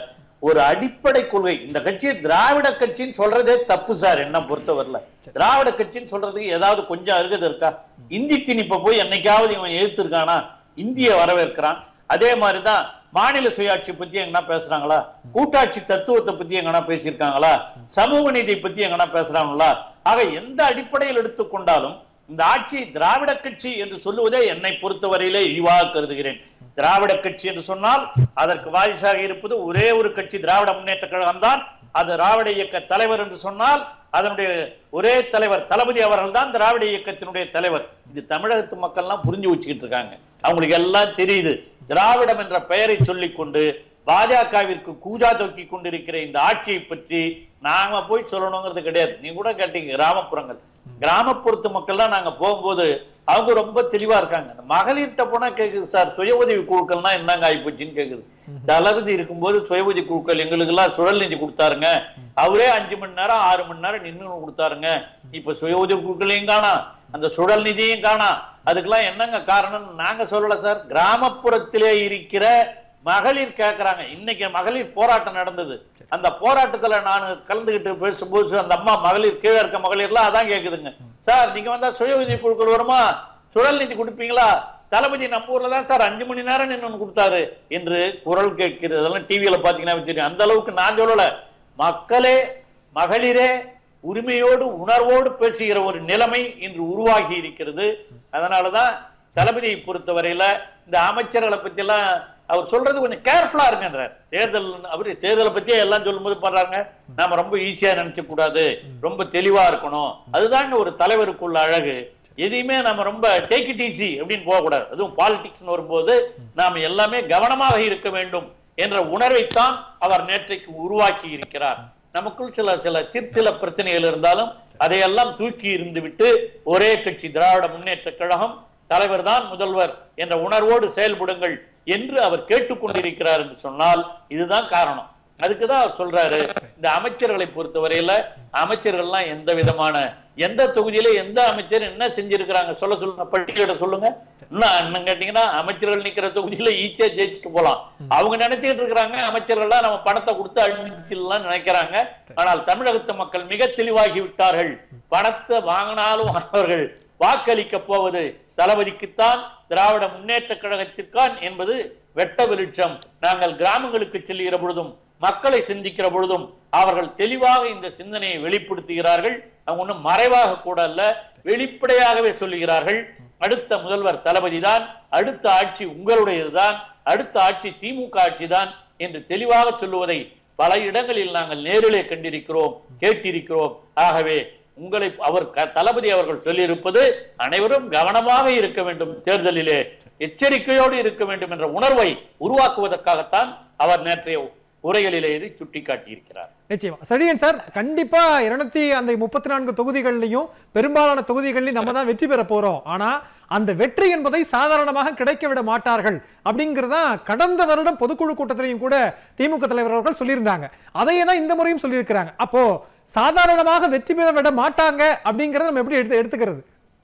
ஒரு அடிப்படை கொள்கை இந்த கட்சி திராவிட கட்சின்னு சொல்றதே தப்பு சார் என்ன பொறுத்தவரையில திராவிட கட்சின்னு சொல்றதுக்கு ஏதாவது கொஞ்சம் அருகது இருக்கா இந்தி திணிப்ப போய் என்னைக்காவது இவன் எதிர்த்திருக்கானா இந்திய வரவேற்கிறான் அதே மாதிரிதான் மாநில சுயாட்சி பத்தி எங்கன்னா பேசுறாங்களா கூட்டாட்சி தத்துவத்தை பத்தி எங்கன்னா பேசியிருக்காங்களா சமூக நீதி பத்தி எங்கன்னா பேசுறாங்களா ஆக எந்த அடிப்படையில் எடுத்துக்கொண்டாலும் இந்த ஆட்சி திராவிட கட்சி என்று சொல்லுவதே என்னை பொறுத்தவரையிலே இழிவாக கருதுகிறேன் திராவிட கட்சி என்று சொன்னால் அதற்கு வாரிசாக இருப்பது ஒரே ஒரு கட்சி திராவிட முன்னேற்ற கழகம் தான் அது திராவிட இயக்க தலைவர் என்று சொன்னால் அதனுடைய ஒரே தலைவர் தளபதி அவர்கள் தான் திராவிட இயக்கத்தினுடைய தலைவர் இது தமிழகத்து மக்கள்லாம் புரிஞ்சு வச்சுக்கிட்டு இருக்காங்க அவங்களுக்கு எல்லாம் தெரியுது திராவிடம் என்ற பெயரை சொல்லிக் கொண்டு பாஜகவிற்கு கூஜா தூக்கி கொண்டிருக்கிற இந்த ஆட்சியை பற்றி நாம போய் சொல்லணுங்கிறது கிடையாது நீ கூட கேட்டீங்க கிராமப்புறங்கள் கிராமப்புறத்து மக்கள்லாம் நாங்க போகும்போது அவங்க ரொம்ப தெளிவா இருக்காங்க இந்த மகளிர்கிட்ட போனா கேக்குது சார் சுய உதவி குழுக்கள்னா என்னங்க ஆயிப்போச்சுன்னு கேக்குது தளபதி இருக்கும்போது சுய உதவி குழுக்கள் எங்களுக்கு எல்லாம் சுழல் நெஞ்சு கொடுத்தாருங்க அவரே அஞ்சு மணி நேரம் ஆறு மணி நேரம் நின்று கொடுத்தாருங்க இப்ப சுய உதவி குழுக்களையும் காணா அந்த சுழல் நிதியும் காணா அதுக்கெல்லாம் என்னங்க காரணம் நாங்க சொல்லல சார் கிராமப்புறத்திலே இருக்கிற மகளிர் கேக்குறாங்க இன்னைக்கு மகளிர் போராட்டம் நடந்தது அந்த போராட்டத்துல நான் கலந்துகிட்டு பேசும்போது அந்த அம்மா மகளிர் கீழே இருக்க மகளிர்லாம் அதான் கேக்குதுங்க சார் நீங்க வந்தா சுய உதவி குழுக்கள் வருமா சுழல் நிதி கொடுப்பீங்களா தளபதி நம்ம ஊர்ல தான் சார் அஞ்சு மணி நேரம் நின்று கொடுத்தாரு என்று குரல் கேட்கிறது அதெல்லாம் டிவியில பாத்தீங்கன்னா தெரியும் அந்த அளவுக்கு நான் சொல்லல மக்களே மகளிரே உரிமையோடு உணர்வோடு பேசுகிற ஒரு நிலைமை இன்று உருவாகி இருக்கிறது அதனாலதான் தளபதியை பொறுத்தவரையில இந்த அமைச்சர்களை பத்தி எல்லாம் அவர் சொல்றது கொஞ்சம் கேர்ஃபுல்லா இருங்கன்றார் தேர்தல் அவரு தேர்தலை பத்தியே எல்லாம் சொல்லும்போது பண்றாங்க நாம ரொம்ப ஈஸியா நினைச்ச கூடாது ரொம்ப தெளிவா இருக்கணும் அதுதாங்க ஒரு தலைவருக்குள்ள அழகு எதையுமே நம்ம ரொம்ப டேக் இட் ஈஸி அப்படின்னு போகக்கூடாது அதுவும் பாலிடிக்ஸ் வரும்போது நாம எல்லாமே கவனமாக இருக்க வேண்டும் என்ற உணர்வைத்தான் அவர் நேற்றைக்கு உருவாக்கி இருக்கிறார் நமக்குள் சில சில சிற்சில பிரச்சனைகள் இருந்தாலும் அதையெல்லாம் தூக்கி இருந்து விட்டு ஒரே கட்சி திராவிட முன்னேற்ற கழகம் தலைவர் தான் முதல்வர் என்ற உணர்வோடு செயல்படுங்கள் என்று அவர் கேட்டுக்கொண்டிருக்கிறார் என்று சொன்னால் இதுதான் காரணம் அதுக்குதான் அவர் சொல்றாரு இந்த அமைச்சர்களை பொறுத்தவரையில அமைச்சர்கள்லாம் எந்த விதமான எந்த தொகுதியில எந்த அமைச்சர் என்ன செஞ்சிருக்கிறாங்க சொல்ல சொல்லுங்க பட்டியலிட சொல்லுங்க என்ன இன்னும் கேட்டீங்கன்னா அமைச்சர்கள் நிக்கிற தொகுதியில ஈஸியா ஜெயிச்சுட்டு போலாம் அவங்க நினைச்சிட்டு இருக்கிறாங்க அமைச்சர்கள்லாம் நம்ம பணத்தை கொடுத்து அழிச்சிடலாம் நினைக்கிறாங்க ஆனால் தமிழகத்து மக்கள் மிக தெளிவாகி விட்டார்கள் பணத்தை வாங்கினாலும் அவர்கள் வாக்களிக்க போவது தளபதிக்குத்தான் திராவிட முன்னேற்ற கழகத்திற்கான் என்பது வெட்ட வெளிச்சம் நாங்கள் கிராமங்களுக்கு செல்லுகிற பொழுதும் மக்களை சிந்திக்கிற பொழுதும் அவர்கள் தெளிவாக இந்த சிந்தனையை வெளிப்படுத்துகிறார்கள் அவங்க ஒன்றும் மறைவாக கூட அல்ல வெளிப்படையாகவே சொல்லுகிறார்கள் அடுத்த முதல்வர் தளபதி தான் அடுத்த ஆட்சி உங்களுடையதுதான் அடுத்த ஆட்சி திமுக ஆட்சி தான் என்று தெளிவாக சொல்லுவதை பல இடங்களில் நாங்கள் நேரிலே கண்டிருக்கிறோம் கேட்டிருக்கிறோம் ஆகவே உங்களை அவர் க- தளபதி அவர்கள் சொல்லியிருப்பது அனைவரும் கவனமாக இருக்க வேண்டும் தேர்தலிலே எச்சரிக்கையோடு இருக்க வேண்டும் என்ற உணர்வை உருவாக்குவதற்காகத்தான் அவர் நேற்றைய உரைகளிலே இதை சுட்டிக்காட்டியிருக்கிறார் நிச்சயமா சரியன் சார் கண்டிப்பா இருநூத்தி அந்த முப்பத்தி நான்கு தொகுதிகள்லையும் பெரும்பாலான தொகுதிகள்லையும் நம்ம தான் வெற்றி பெற போறோம் ஆனா அந்த வெற்றி என்பதை சாதாரணமாக கிடைக்க விட மாட்டார்கள் அப்படிங்கிறதா கடந்த வருடம் பொதுக்குழு கூட்டத்திலையும் கூட திமுக தலைவர் அவர்கள் சொல்லியிருந்தாங்க அதையே தான் இந்த முறையும் சொல்லியிருக்கிறாங்க அப்போ சாதாரணமாக வெற்றி பெற விட மாட்டாங்க அப்படிங்கறத நம்ம எப்படி எடுத்து எடுத்துக்கிறது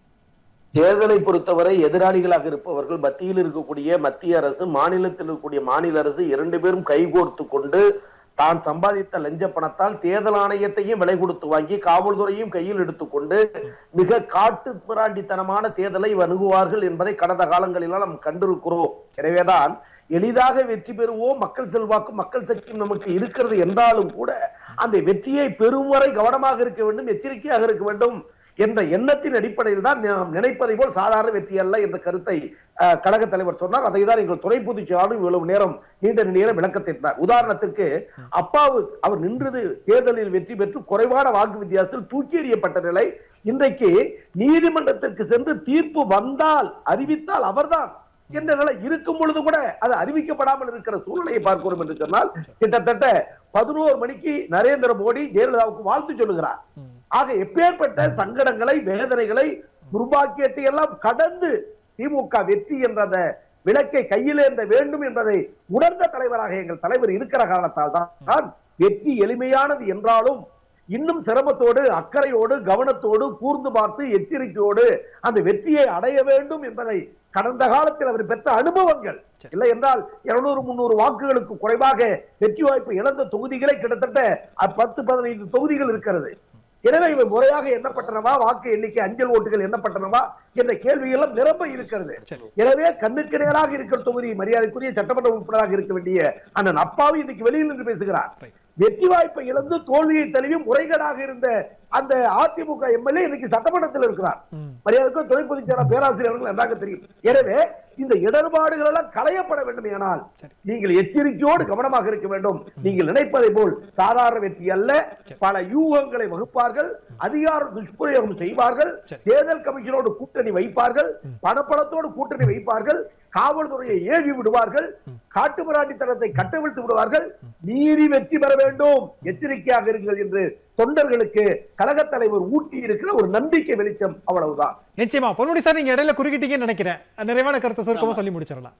தேர்தலை பொறுத்தவரை எதிராளிகளாக இருப்பவர்கள் மத்தியில் இருக்கக்கூடிய மத்திய அரசு மாநிலத்தில் இருக்கக்கூடிய மாநில அரசு இரண்டு பேரும் கைகோர்த்து கொண்டு தான் சம்பாதித்த லஞ்ச பணத்தால் தேர்தல் ஆணையத்தையும் விலை கொடுத்து வாங்கி காவல்துறையும் கையில் எடுத்துக்கொண்டு மிக காட்டு மிராண்டித்தனமான தேர்தலை அணுகுவார்கள் என்பதை கடந்த காலங்களில் நாம் கண்டிருக்கிறோம் எனவேதான் எளிதாக வெற்றி பெறுவோம் மக்கள் செல்வாக்கும் மக்கள் சக்தியும் நமக்கு இருக்கிறது என்றாலும் கூட அந்த வெற்றியை பெறும் வரை கவனமாக இருக்க வேண்டும் எச்சரிக்கையாக இருக்க வேண்டும் என்ற எண்ணத்தின் அடிப்படையில் தான் நாம் நினைப்பதை போல் சாதாரண வெற்றி அல்ல என்ற கருத்தை அஹ், கழக தலைவர் சொன்னார் அதை தான் எங்கள் துறை பொதுச் செயலாளர் இவ்வளவு நேரம் நீண்ட நேரம் விளக்கத்தை தந்தார் உதாரணத்திற்கு அப்பாவு அவர் நின்றது தேர்தலில் வெற்றி பெற்று குறைவான வாக்கு வித்தியாசத்தில் தூக்கி எறியப்பட்ட நிலை இன்றைக்கு நீதிமன்றத்திற்கு சென்று தீர்ப்பு வந்தால் அறிவித்தால் அவர்தான் என்ற நிலை இருக்கும் பொழுது கூட அது அறிவிக்கப்படாமல் இருக்கிற சூழ்நிலையை பார்க்கிறோம் என்று சொன்னால் கிட்டத்தட்ட பதினோரு மணிக்கு நரேந்திர மோடி ஜெயலலிதாவுக்கு வாழ்த்து சொல்லுகிறார் ஆக எப்பேற்பட்ட சங்கடங்களை வேதனைகளை துர்பாக்கியத்தை எல்லாம் கடந்து திமுக வெற்றி என்ற அந்த விளக்கை கையிலேந்த வேண்டும் என்பதை உணர்ந்த தலைவராக எங்கள் தலைவர் இருக்கிற காரணத்தால் தான் வெற்றி எளிமையானது என்றாலும் இன்னும் சிரமத்தோடு அக்கறையோடு கவனத்தோடு கூர்ந்து பார்த்து எச்சரிக்கையோடு அந்த வெற்றியை அடைய வேண்டும் என்பதை கடந்த காலத்தில் அவர் பெற்ற அனுபவங்கள் இல்லை என்றால் இருநூறு முன்னூறு வாக்குகளுக்கு குறைவாக வெற்றி வாய்ப்பு இழந்த தொகுதிகளை கிட்டத்தட்ட அஹ், பத்து பதினைந்து தொகுதிகள் இருக்கிறது எனவே இவை முறையாக எண்ணப்பட்டனவா வாக்கு எண்ணிக்கை அஞ்சல் ஓட்டுகள் எண்ணப்பட்டனவா என்ற கேள்வியெல்லாம் நிரம்ப இருக்கிறது சரி. எனவே கண்ணுக்கு நேராக இருக்கிற தொகுதி மரியாதைக்குரிய சட்டமன்ற உறுப்பினராக இருக்க வேண்டிய அண்ணன் அப்பாவி இன்னைக்கு வெளியில் நின்று பேசுகிறார் Right. வெற்றி வாய்ப்பை இழந்து தோல்வியை தழுவி முறைகேடாக இருந்த அந்த அதிமுக எம்எல்ஏ இன்னைக்கு சட்டமன்றத்தில் இருக்கிறார் ம். மரியாதைக்கும் துணை பொதுச் செயலாளர் பேராசிரியர் அவர்கள் நன்றாக தெரியும் எனவே இந்த இடர்பாடுகள் எல்லாம் களையப்பட வேண்டும் ஆனால் சரி. நீங்கள் எச்சரிக்கையோடு கவனமாக இருக்க வேண்டும் நீங்கள் நினைப்பதை போல் சாதாரண வெற்றி அல்ல பல யூகங்களை வகுப்பார்கள் அதிகார துஷ்பிரயோகம் செய்வார்கள் சரி. தேர்தல் கமிஷனோடு கூட்டணி வைப்பார்கள் பணப்பணத்தோடு கூட்டணி வைப்பார்கள் காவல்துறையை ஏவி விடுவார்கள் காட்டுமிராண்டித்தனத்தை கட்டவிழ்த்து விடுவார்கள் நீதி வெற்றி பெற வேண்டும் எச்சரிக்கையாக இருங்கள் என்று தொண்டர்களுக்கு கழகத் தலைவர் ஊட்டி இருக்கிற ஒரு நம்பிக்கை வெளிச்சம் அவ்வளவுதான் நிச்சயமா பொன்முடி சார் நீங்க இடையில குறுக்கிட்டீங்கன்னு நினைக்கிறேன் நிறைவான கருத்தை சுருக்கமா சொல்லி முடிச்சிடலாம்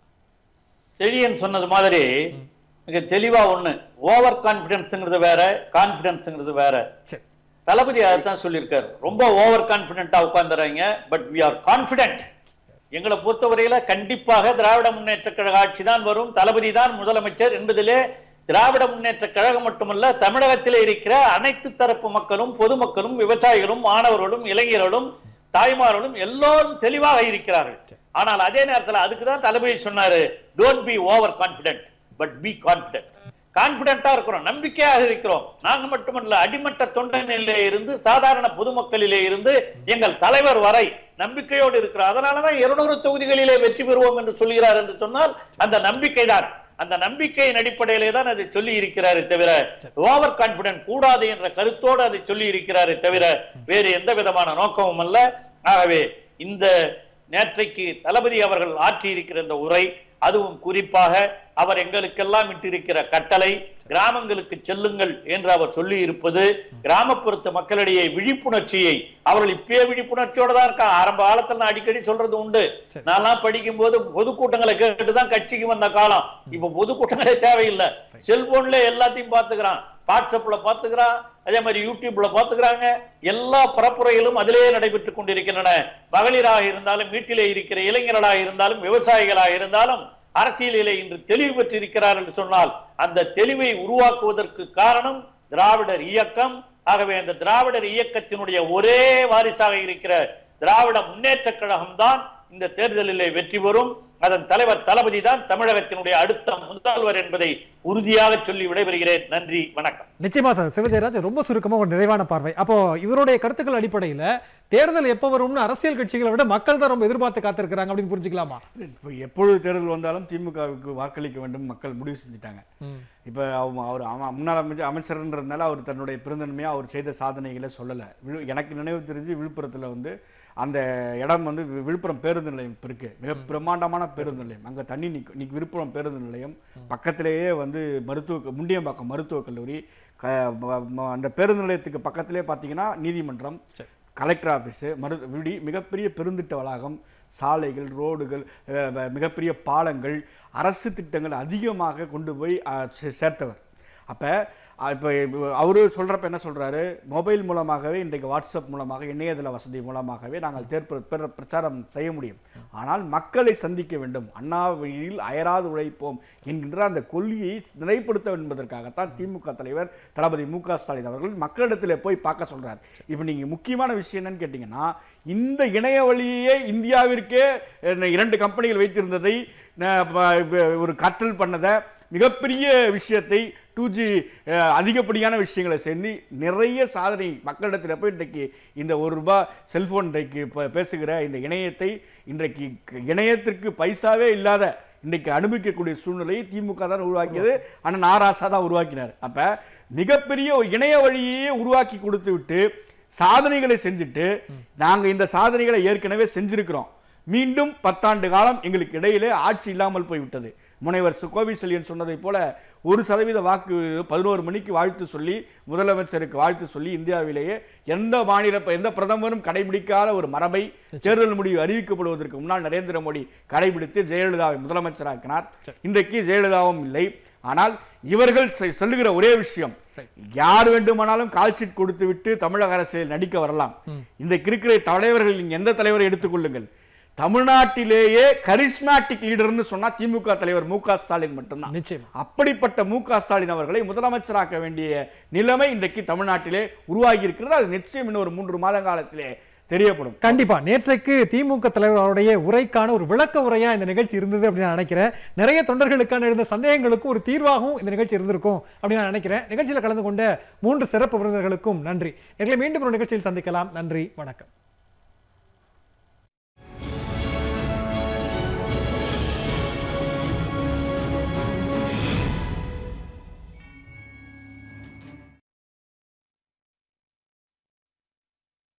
செழியன் சொன்னது மாதிரி மிக தெளிவா ஒண்ணு ஓவர் கான்பிடன்ஸ்ங்கிறது வேற கான்பிடன்ஸ்ங்கிறது வேற சரி தளபதி அதைத்தான் சொல்லியிருக்காரு ரொம்ப ஓவர் கான்பிடென்ட்டா உட்கார்ந்துறாங்க பட் வி ஆர் கான்பிடென்ட் எங்களை பொறுத்தவரையில கண்டிப்பாக திராவிட முன்னேற்ற கழக ஆட்சி தான் வரும் தளபதி தான் முதலமைச்சர் என்பதிலே திராவிட முன்னேற்ற கழகம் மட்டுமல்ல தமிழகத்திலே இருக்கிற அனைத்து தரப்பு மக்களும் பொதுமக்களும் விவசாயிகளும் மாணவர்களும் இளைஞர்களும் தாய்மார்களும் எல்லோரும் தெளிவாக இருக்கிறார்கள் ஆனால் அதே நேரத்தில் அதுக்கு தான் தளபதி சொன்னாரு don't be over confident but be confident கான்பிடென்ட்டா இருக்கிறோம் நம்பிக்கையாக இருக்கிறோம் நாங்க மட்டுமல்ல அடிமட்ட தொண்டனிலே இருந்து சாதாரண பொதுமக்களிலே இருந்து எங்கள் தலைவர் வரை நம்பிக்கையோடு இருக்கிறோம் அதனாலதான் இருநூறு தொகுதிகளிலே வெற்றி பெறுவோம் என்று சொல்கிறார் என்று சொன்னால் அந்த நம்பிக்கை தான் அந்த நம்பிக்கையின் அடிப்படையிலே தான் அதை சொல்லி இருக்கிறாரே தவிர ஓவர் கான்பிடன்ட் கூடாது என்ற கருத்தோடு அதை சொல்லி இருக்கிறாரே தவிர வேறு எந்த விதமான நோக்கமும் அல்ல ஆகவே இந்த நேற்றைக்கு தளபதி அவர்கள் ஆற்றி இருக்கிற இந்த உரை அதுவும் குறிப்பாக அவர் எங்களுக்கெல்லாம் இட்டிருக்கிற கட்டளை கிராமங்களுக்கு செல்லுங்கள் என்று அவர் சொல்லி இருப்பது கிராமப்புறத்து மக்களிடையே விழிப்புணர்ச்சியை அவர்கள் இப்பயே விழிப்புணர்ச்சியோட தான் இருக்கா ஆரம்ப காலத்துல நான் அடிக்கடி சொல்றது உண்டு சரி. நான்லாம் படிக்கும் போது பொதுக்கூட்டங்களை கேட்டுதான் கட்சிக்கு வந்த காலம் இப்ப பொதுக்கூட்டங்களே தேவையில்லை செல்போன்ல எல்லாத்தையும் பாத்துக்கிறான் வாட்ஸ்அப்ல பாத்துக்கிறான் அதே மாதிரி யூடியூப்ல பாத்துக்கிறாங்க எல்லா பரப்புரைகளும் அதிலேயே நடைபெற்றுக் கொண்டிருக்கின்றன மகளிராக இருந்தாலும் வீட்டிலே இருக்கிற இளைஞர்களாக இருந்தாலும் விவசாயிகளாக இருந்தாலும் அரசியலிலே இன்று தெளிவு பெற்றிருக்கிறார் என்று சொன்னால் அந்த தெளிவை உருவாக்குவதற்கு காரணம் திராவிடர் இயக்கம் ஆகவே அந்த திராவிடர் இயக்கத்தினுடைய ஒரே வாரிசாக இருக்கிற திராவிட முன்னேற்ற கழகம் தான் இந்த தேர்தலிலே வெற்றி பெறும் அதன் தலைவர் தளபதி தான் தமிழகத்தினுடைய அடுத்த முதல்வர் என்பதை உறுதியாக சொல்லி விடைபெறுகிறேன் நன்றி வணக்கம் நிச்சயமா சார் சிவஜெயராஜ் ரொம்ப சுருக்கமா ஒரு நிறைவான பார்வை அப்போ இவருடைய கருத்துக்கள் அடிப்படையில தேர்தல் எப்ப வரும்னு அரசியல் கட்சிகளை விட மக்கள் தான் ரொம்ப எதிர்பார்த்து காத்திருக்கிறாங்க அப்படின்னு புரிஞ்சுக்கலாமா இப்போ எப்பொழுது தேர்தல் வந்தாலும் திமுகவுக்கு வாக்களிக்க வேண்டும் மக்கள் முடிவு செஞ்சுட்டாங்க ம். இப்போ அவங்க அவர் அவ- முன்னாள் அமைச்சர் அமைச்சர்ன்றதுனால அவர் தன்னுடைய பெருந்தன்மையாக அவர் செய்த சாதனைகளை சொல்லலை விழு எனக்கு நினைவு தெரிஞ்சு விழுப்புரத்தில் வந்து அந்த இடம் வந்து வி- விழுப்புரம் பேருந்து நிலையம் இப்ப இருக்கு மிக பிரம்மாண்டமான பேருந்து நிலையம் அங்கே தண்ணி நிற்கும் இன்னைக்கு விழுப்புரம் பேருந்து நிலையம் பக்கத்திலேயே வந்து மருத்துவ முண்டியம்பாக்கம் மருத்துவக் கல்லூரி க ம- ம- அந்த பேருந்து நிலையத்துக்கு பக்கத்திலே பார்த்தீங்கன்னா நீதிமன்றம் கலெக்டர் ஆஃபீஸு மரு விடி மிகப்பெரிய பெருந்திட்ட வளாகம் சாலைகள் ரோடுகள் அஹ், வ- மிகப்பெரிய பாலங்கள் அரசு திட்டங்கள் அதிகமாக கொண்டு போய் அஹ், சே- சேர்த்தவர் அப்போ இப்போ அவரு சொல்கிறப்ப என்ன சொல்றாரு மொபைல் மூலமாகவே இன்றைக்கு வாட்ஸ்அப் மூலமாக இணையதள வசதி மூலமாகவே நாங்கள் தேர்ப்பு பிர- பிரச்சாரம் செய்ய முடியும் ஆனால் மக்களை சந்திக்க வேண்டும் அண்ணா வழியில் அயராது உழைப்போம் என்கின்ற அந்த கொள்கையை நிலைப்படுத்த என்பதற்காகத்தான் திமுக தலைவர் தளபதி மு க ஸ்டாலின் அவர்கள் மக்களிடத்தில் போய் பார்க்க சொல்றார் இப்போ நீங்க முக்கியமான விஷயம் என்னன்னு கேட்டிங்கன்னா இந்த இணைய வழியே இந்தியாவிற்கே அஹ், இரண்டு கம்பெனிகள் வைத்திருந்ததை அஹ், ப- ப- ஒரு கற்றல் பண்ணதை மிகப்பெரிய விஷயத்தை டூ ஜி அதிகப்படியான விஷயங்களை சேர்ந்து நிறைய சாதனை மக்களிடத்தில் போய் இன்றைக்கு இந்த ஒரு ரூபாய் செல்போன் இன்றைக்கு இப்போ பேசுகிற இந்த இணையத்தை இன்றைக்கு க- இணையத்திற்கு பைசாவே இல்லாத இன்றைக்கு அனுபவிக்கக்கூடிய சூழ்நிலையை திமுக தான் உருவாக்கியது ஆனால் நாராசா தான் உருவாக்கினார் அப்ப மிகப்பெரிய ஒரு இணைய வழியே உருவாக்கி கொடுத்து விட்டு சாதனைகளை செஞ்சுட்டு நாங்க இந்த சாதனைகளை ஏற்கனவே செஞ்சிருக்கிறோம் மீண்டும் பத்தாண்டு காலம் எங்களுக்கு இடையிலே ஆட்சி இல்லாமல் போய்விட்டது முனைவர் சு- கோவி செல்லியன் சொன்னதைப் போல ஒரு சதவீத வாக்கு பதினோரு மணிக்கு வாழ்த்து சொல்லி முதலமைச்சருக்கு வாழ்த்து சொல்லி இந்தியாவிலேயே எந்த மாநில எந்த பிரதமரும் கடைபிடிக்காத ஒரு மரபை தேர்தல் முடிவு அறிவிக்கப்படுவதற்கு முன்னால் நரேந்திர மோடி கடைபிடித்து ஜெயலலிதாவை முதலமைச்சராக்கினார் இன்றைக்கு ஜெயலலிதாவும் இல்லை ஆனால் இவர்கள் செ- சொல்லுகிற ஒரே விஷயம் யார் வேண்டுமானாலும் கால் ஷீட் கொடுத்து விட்டு தமிழக அரசியல் நடிக்க வரலாம் இந்த இருக்கிற தலைவர்கள் நீங்க எந்த தலைவரை எடுத்துக்கொள்ளுங்கள் தமிழ்நாட்டிலேயே கரிஸ்மாட்டிக் லீடர்னு சொன்னா திமுக தலைவர் மு க ஸ்டாலின் மட்டும்தான் நிச்சயமா அப்படிப்பட்ட மு க ஸ்டாலின் அவர்களை முதலமைச்சராக்க வேண்டிய நிலைமை இன்றைக்கு தமிழ்நாட்டிலே உருவாகி இருக்கிறது அது நிச்சயம் இன்னும் ஒரு மூன்று மாத காலத்திலே தெரியப்படும் கண்டிப்பா நேற்றைக்கு திமுக தலைவர் அவருடைய உரைக்கான ஒரு விளக்க உரையா இந்த நிகழ்ச்சி இருந்தது அப்படின்னு நான் நினைக்கிறேன் நிறைய தொண்டர்களுக்கான இருந்த சந்தேகங்களுக்கும் ஒரு தீர்வாகவும் இந்த நிகழ்ச்சி இருந்திருக்கும் அப்படின்னு நான் நினைக்கிறேன் நிகழ்ச்சியில் கலந்து கொண்ட மூன்று சிறப்பு விருந்தினர்களுக்கும் நன்றி எங்களை மீண்டும் ஒரு நிகழ்ச்சியில் சந்திக்கலாம் நன்றி வணக்கம்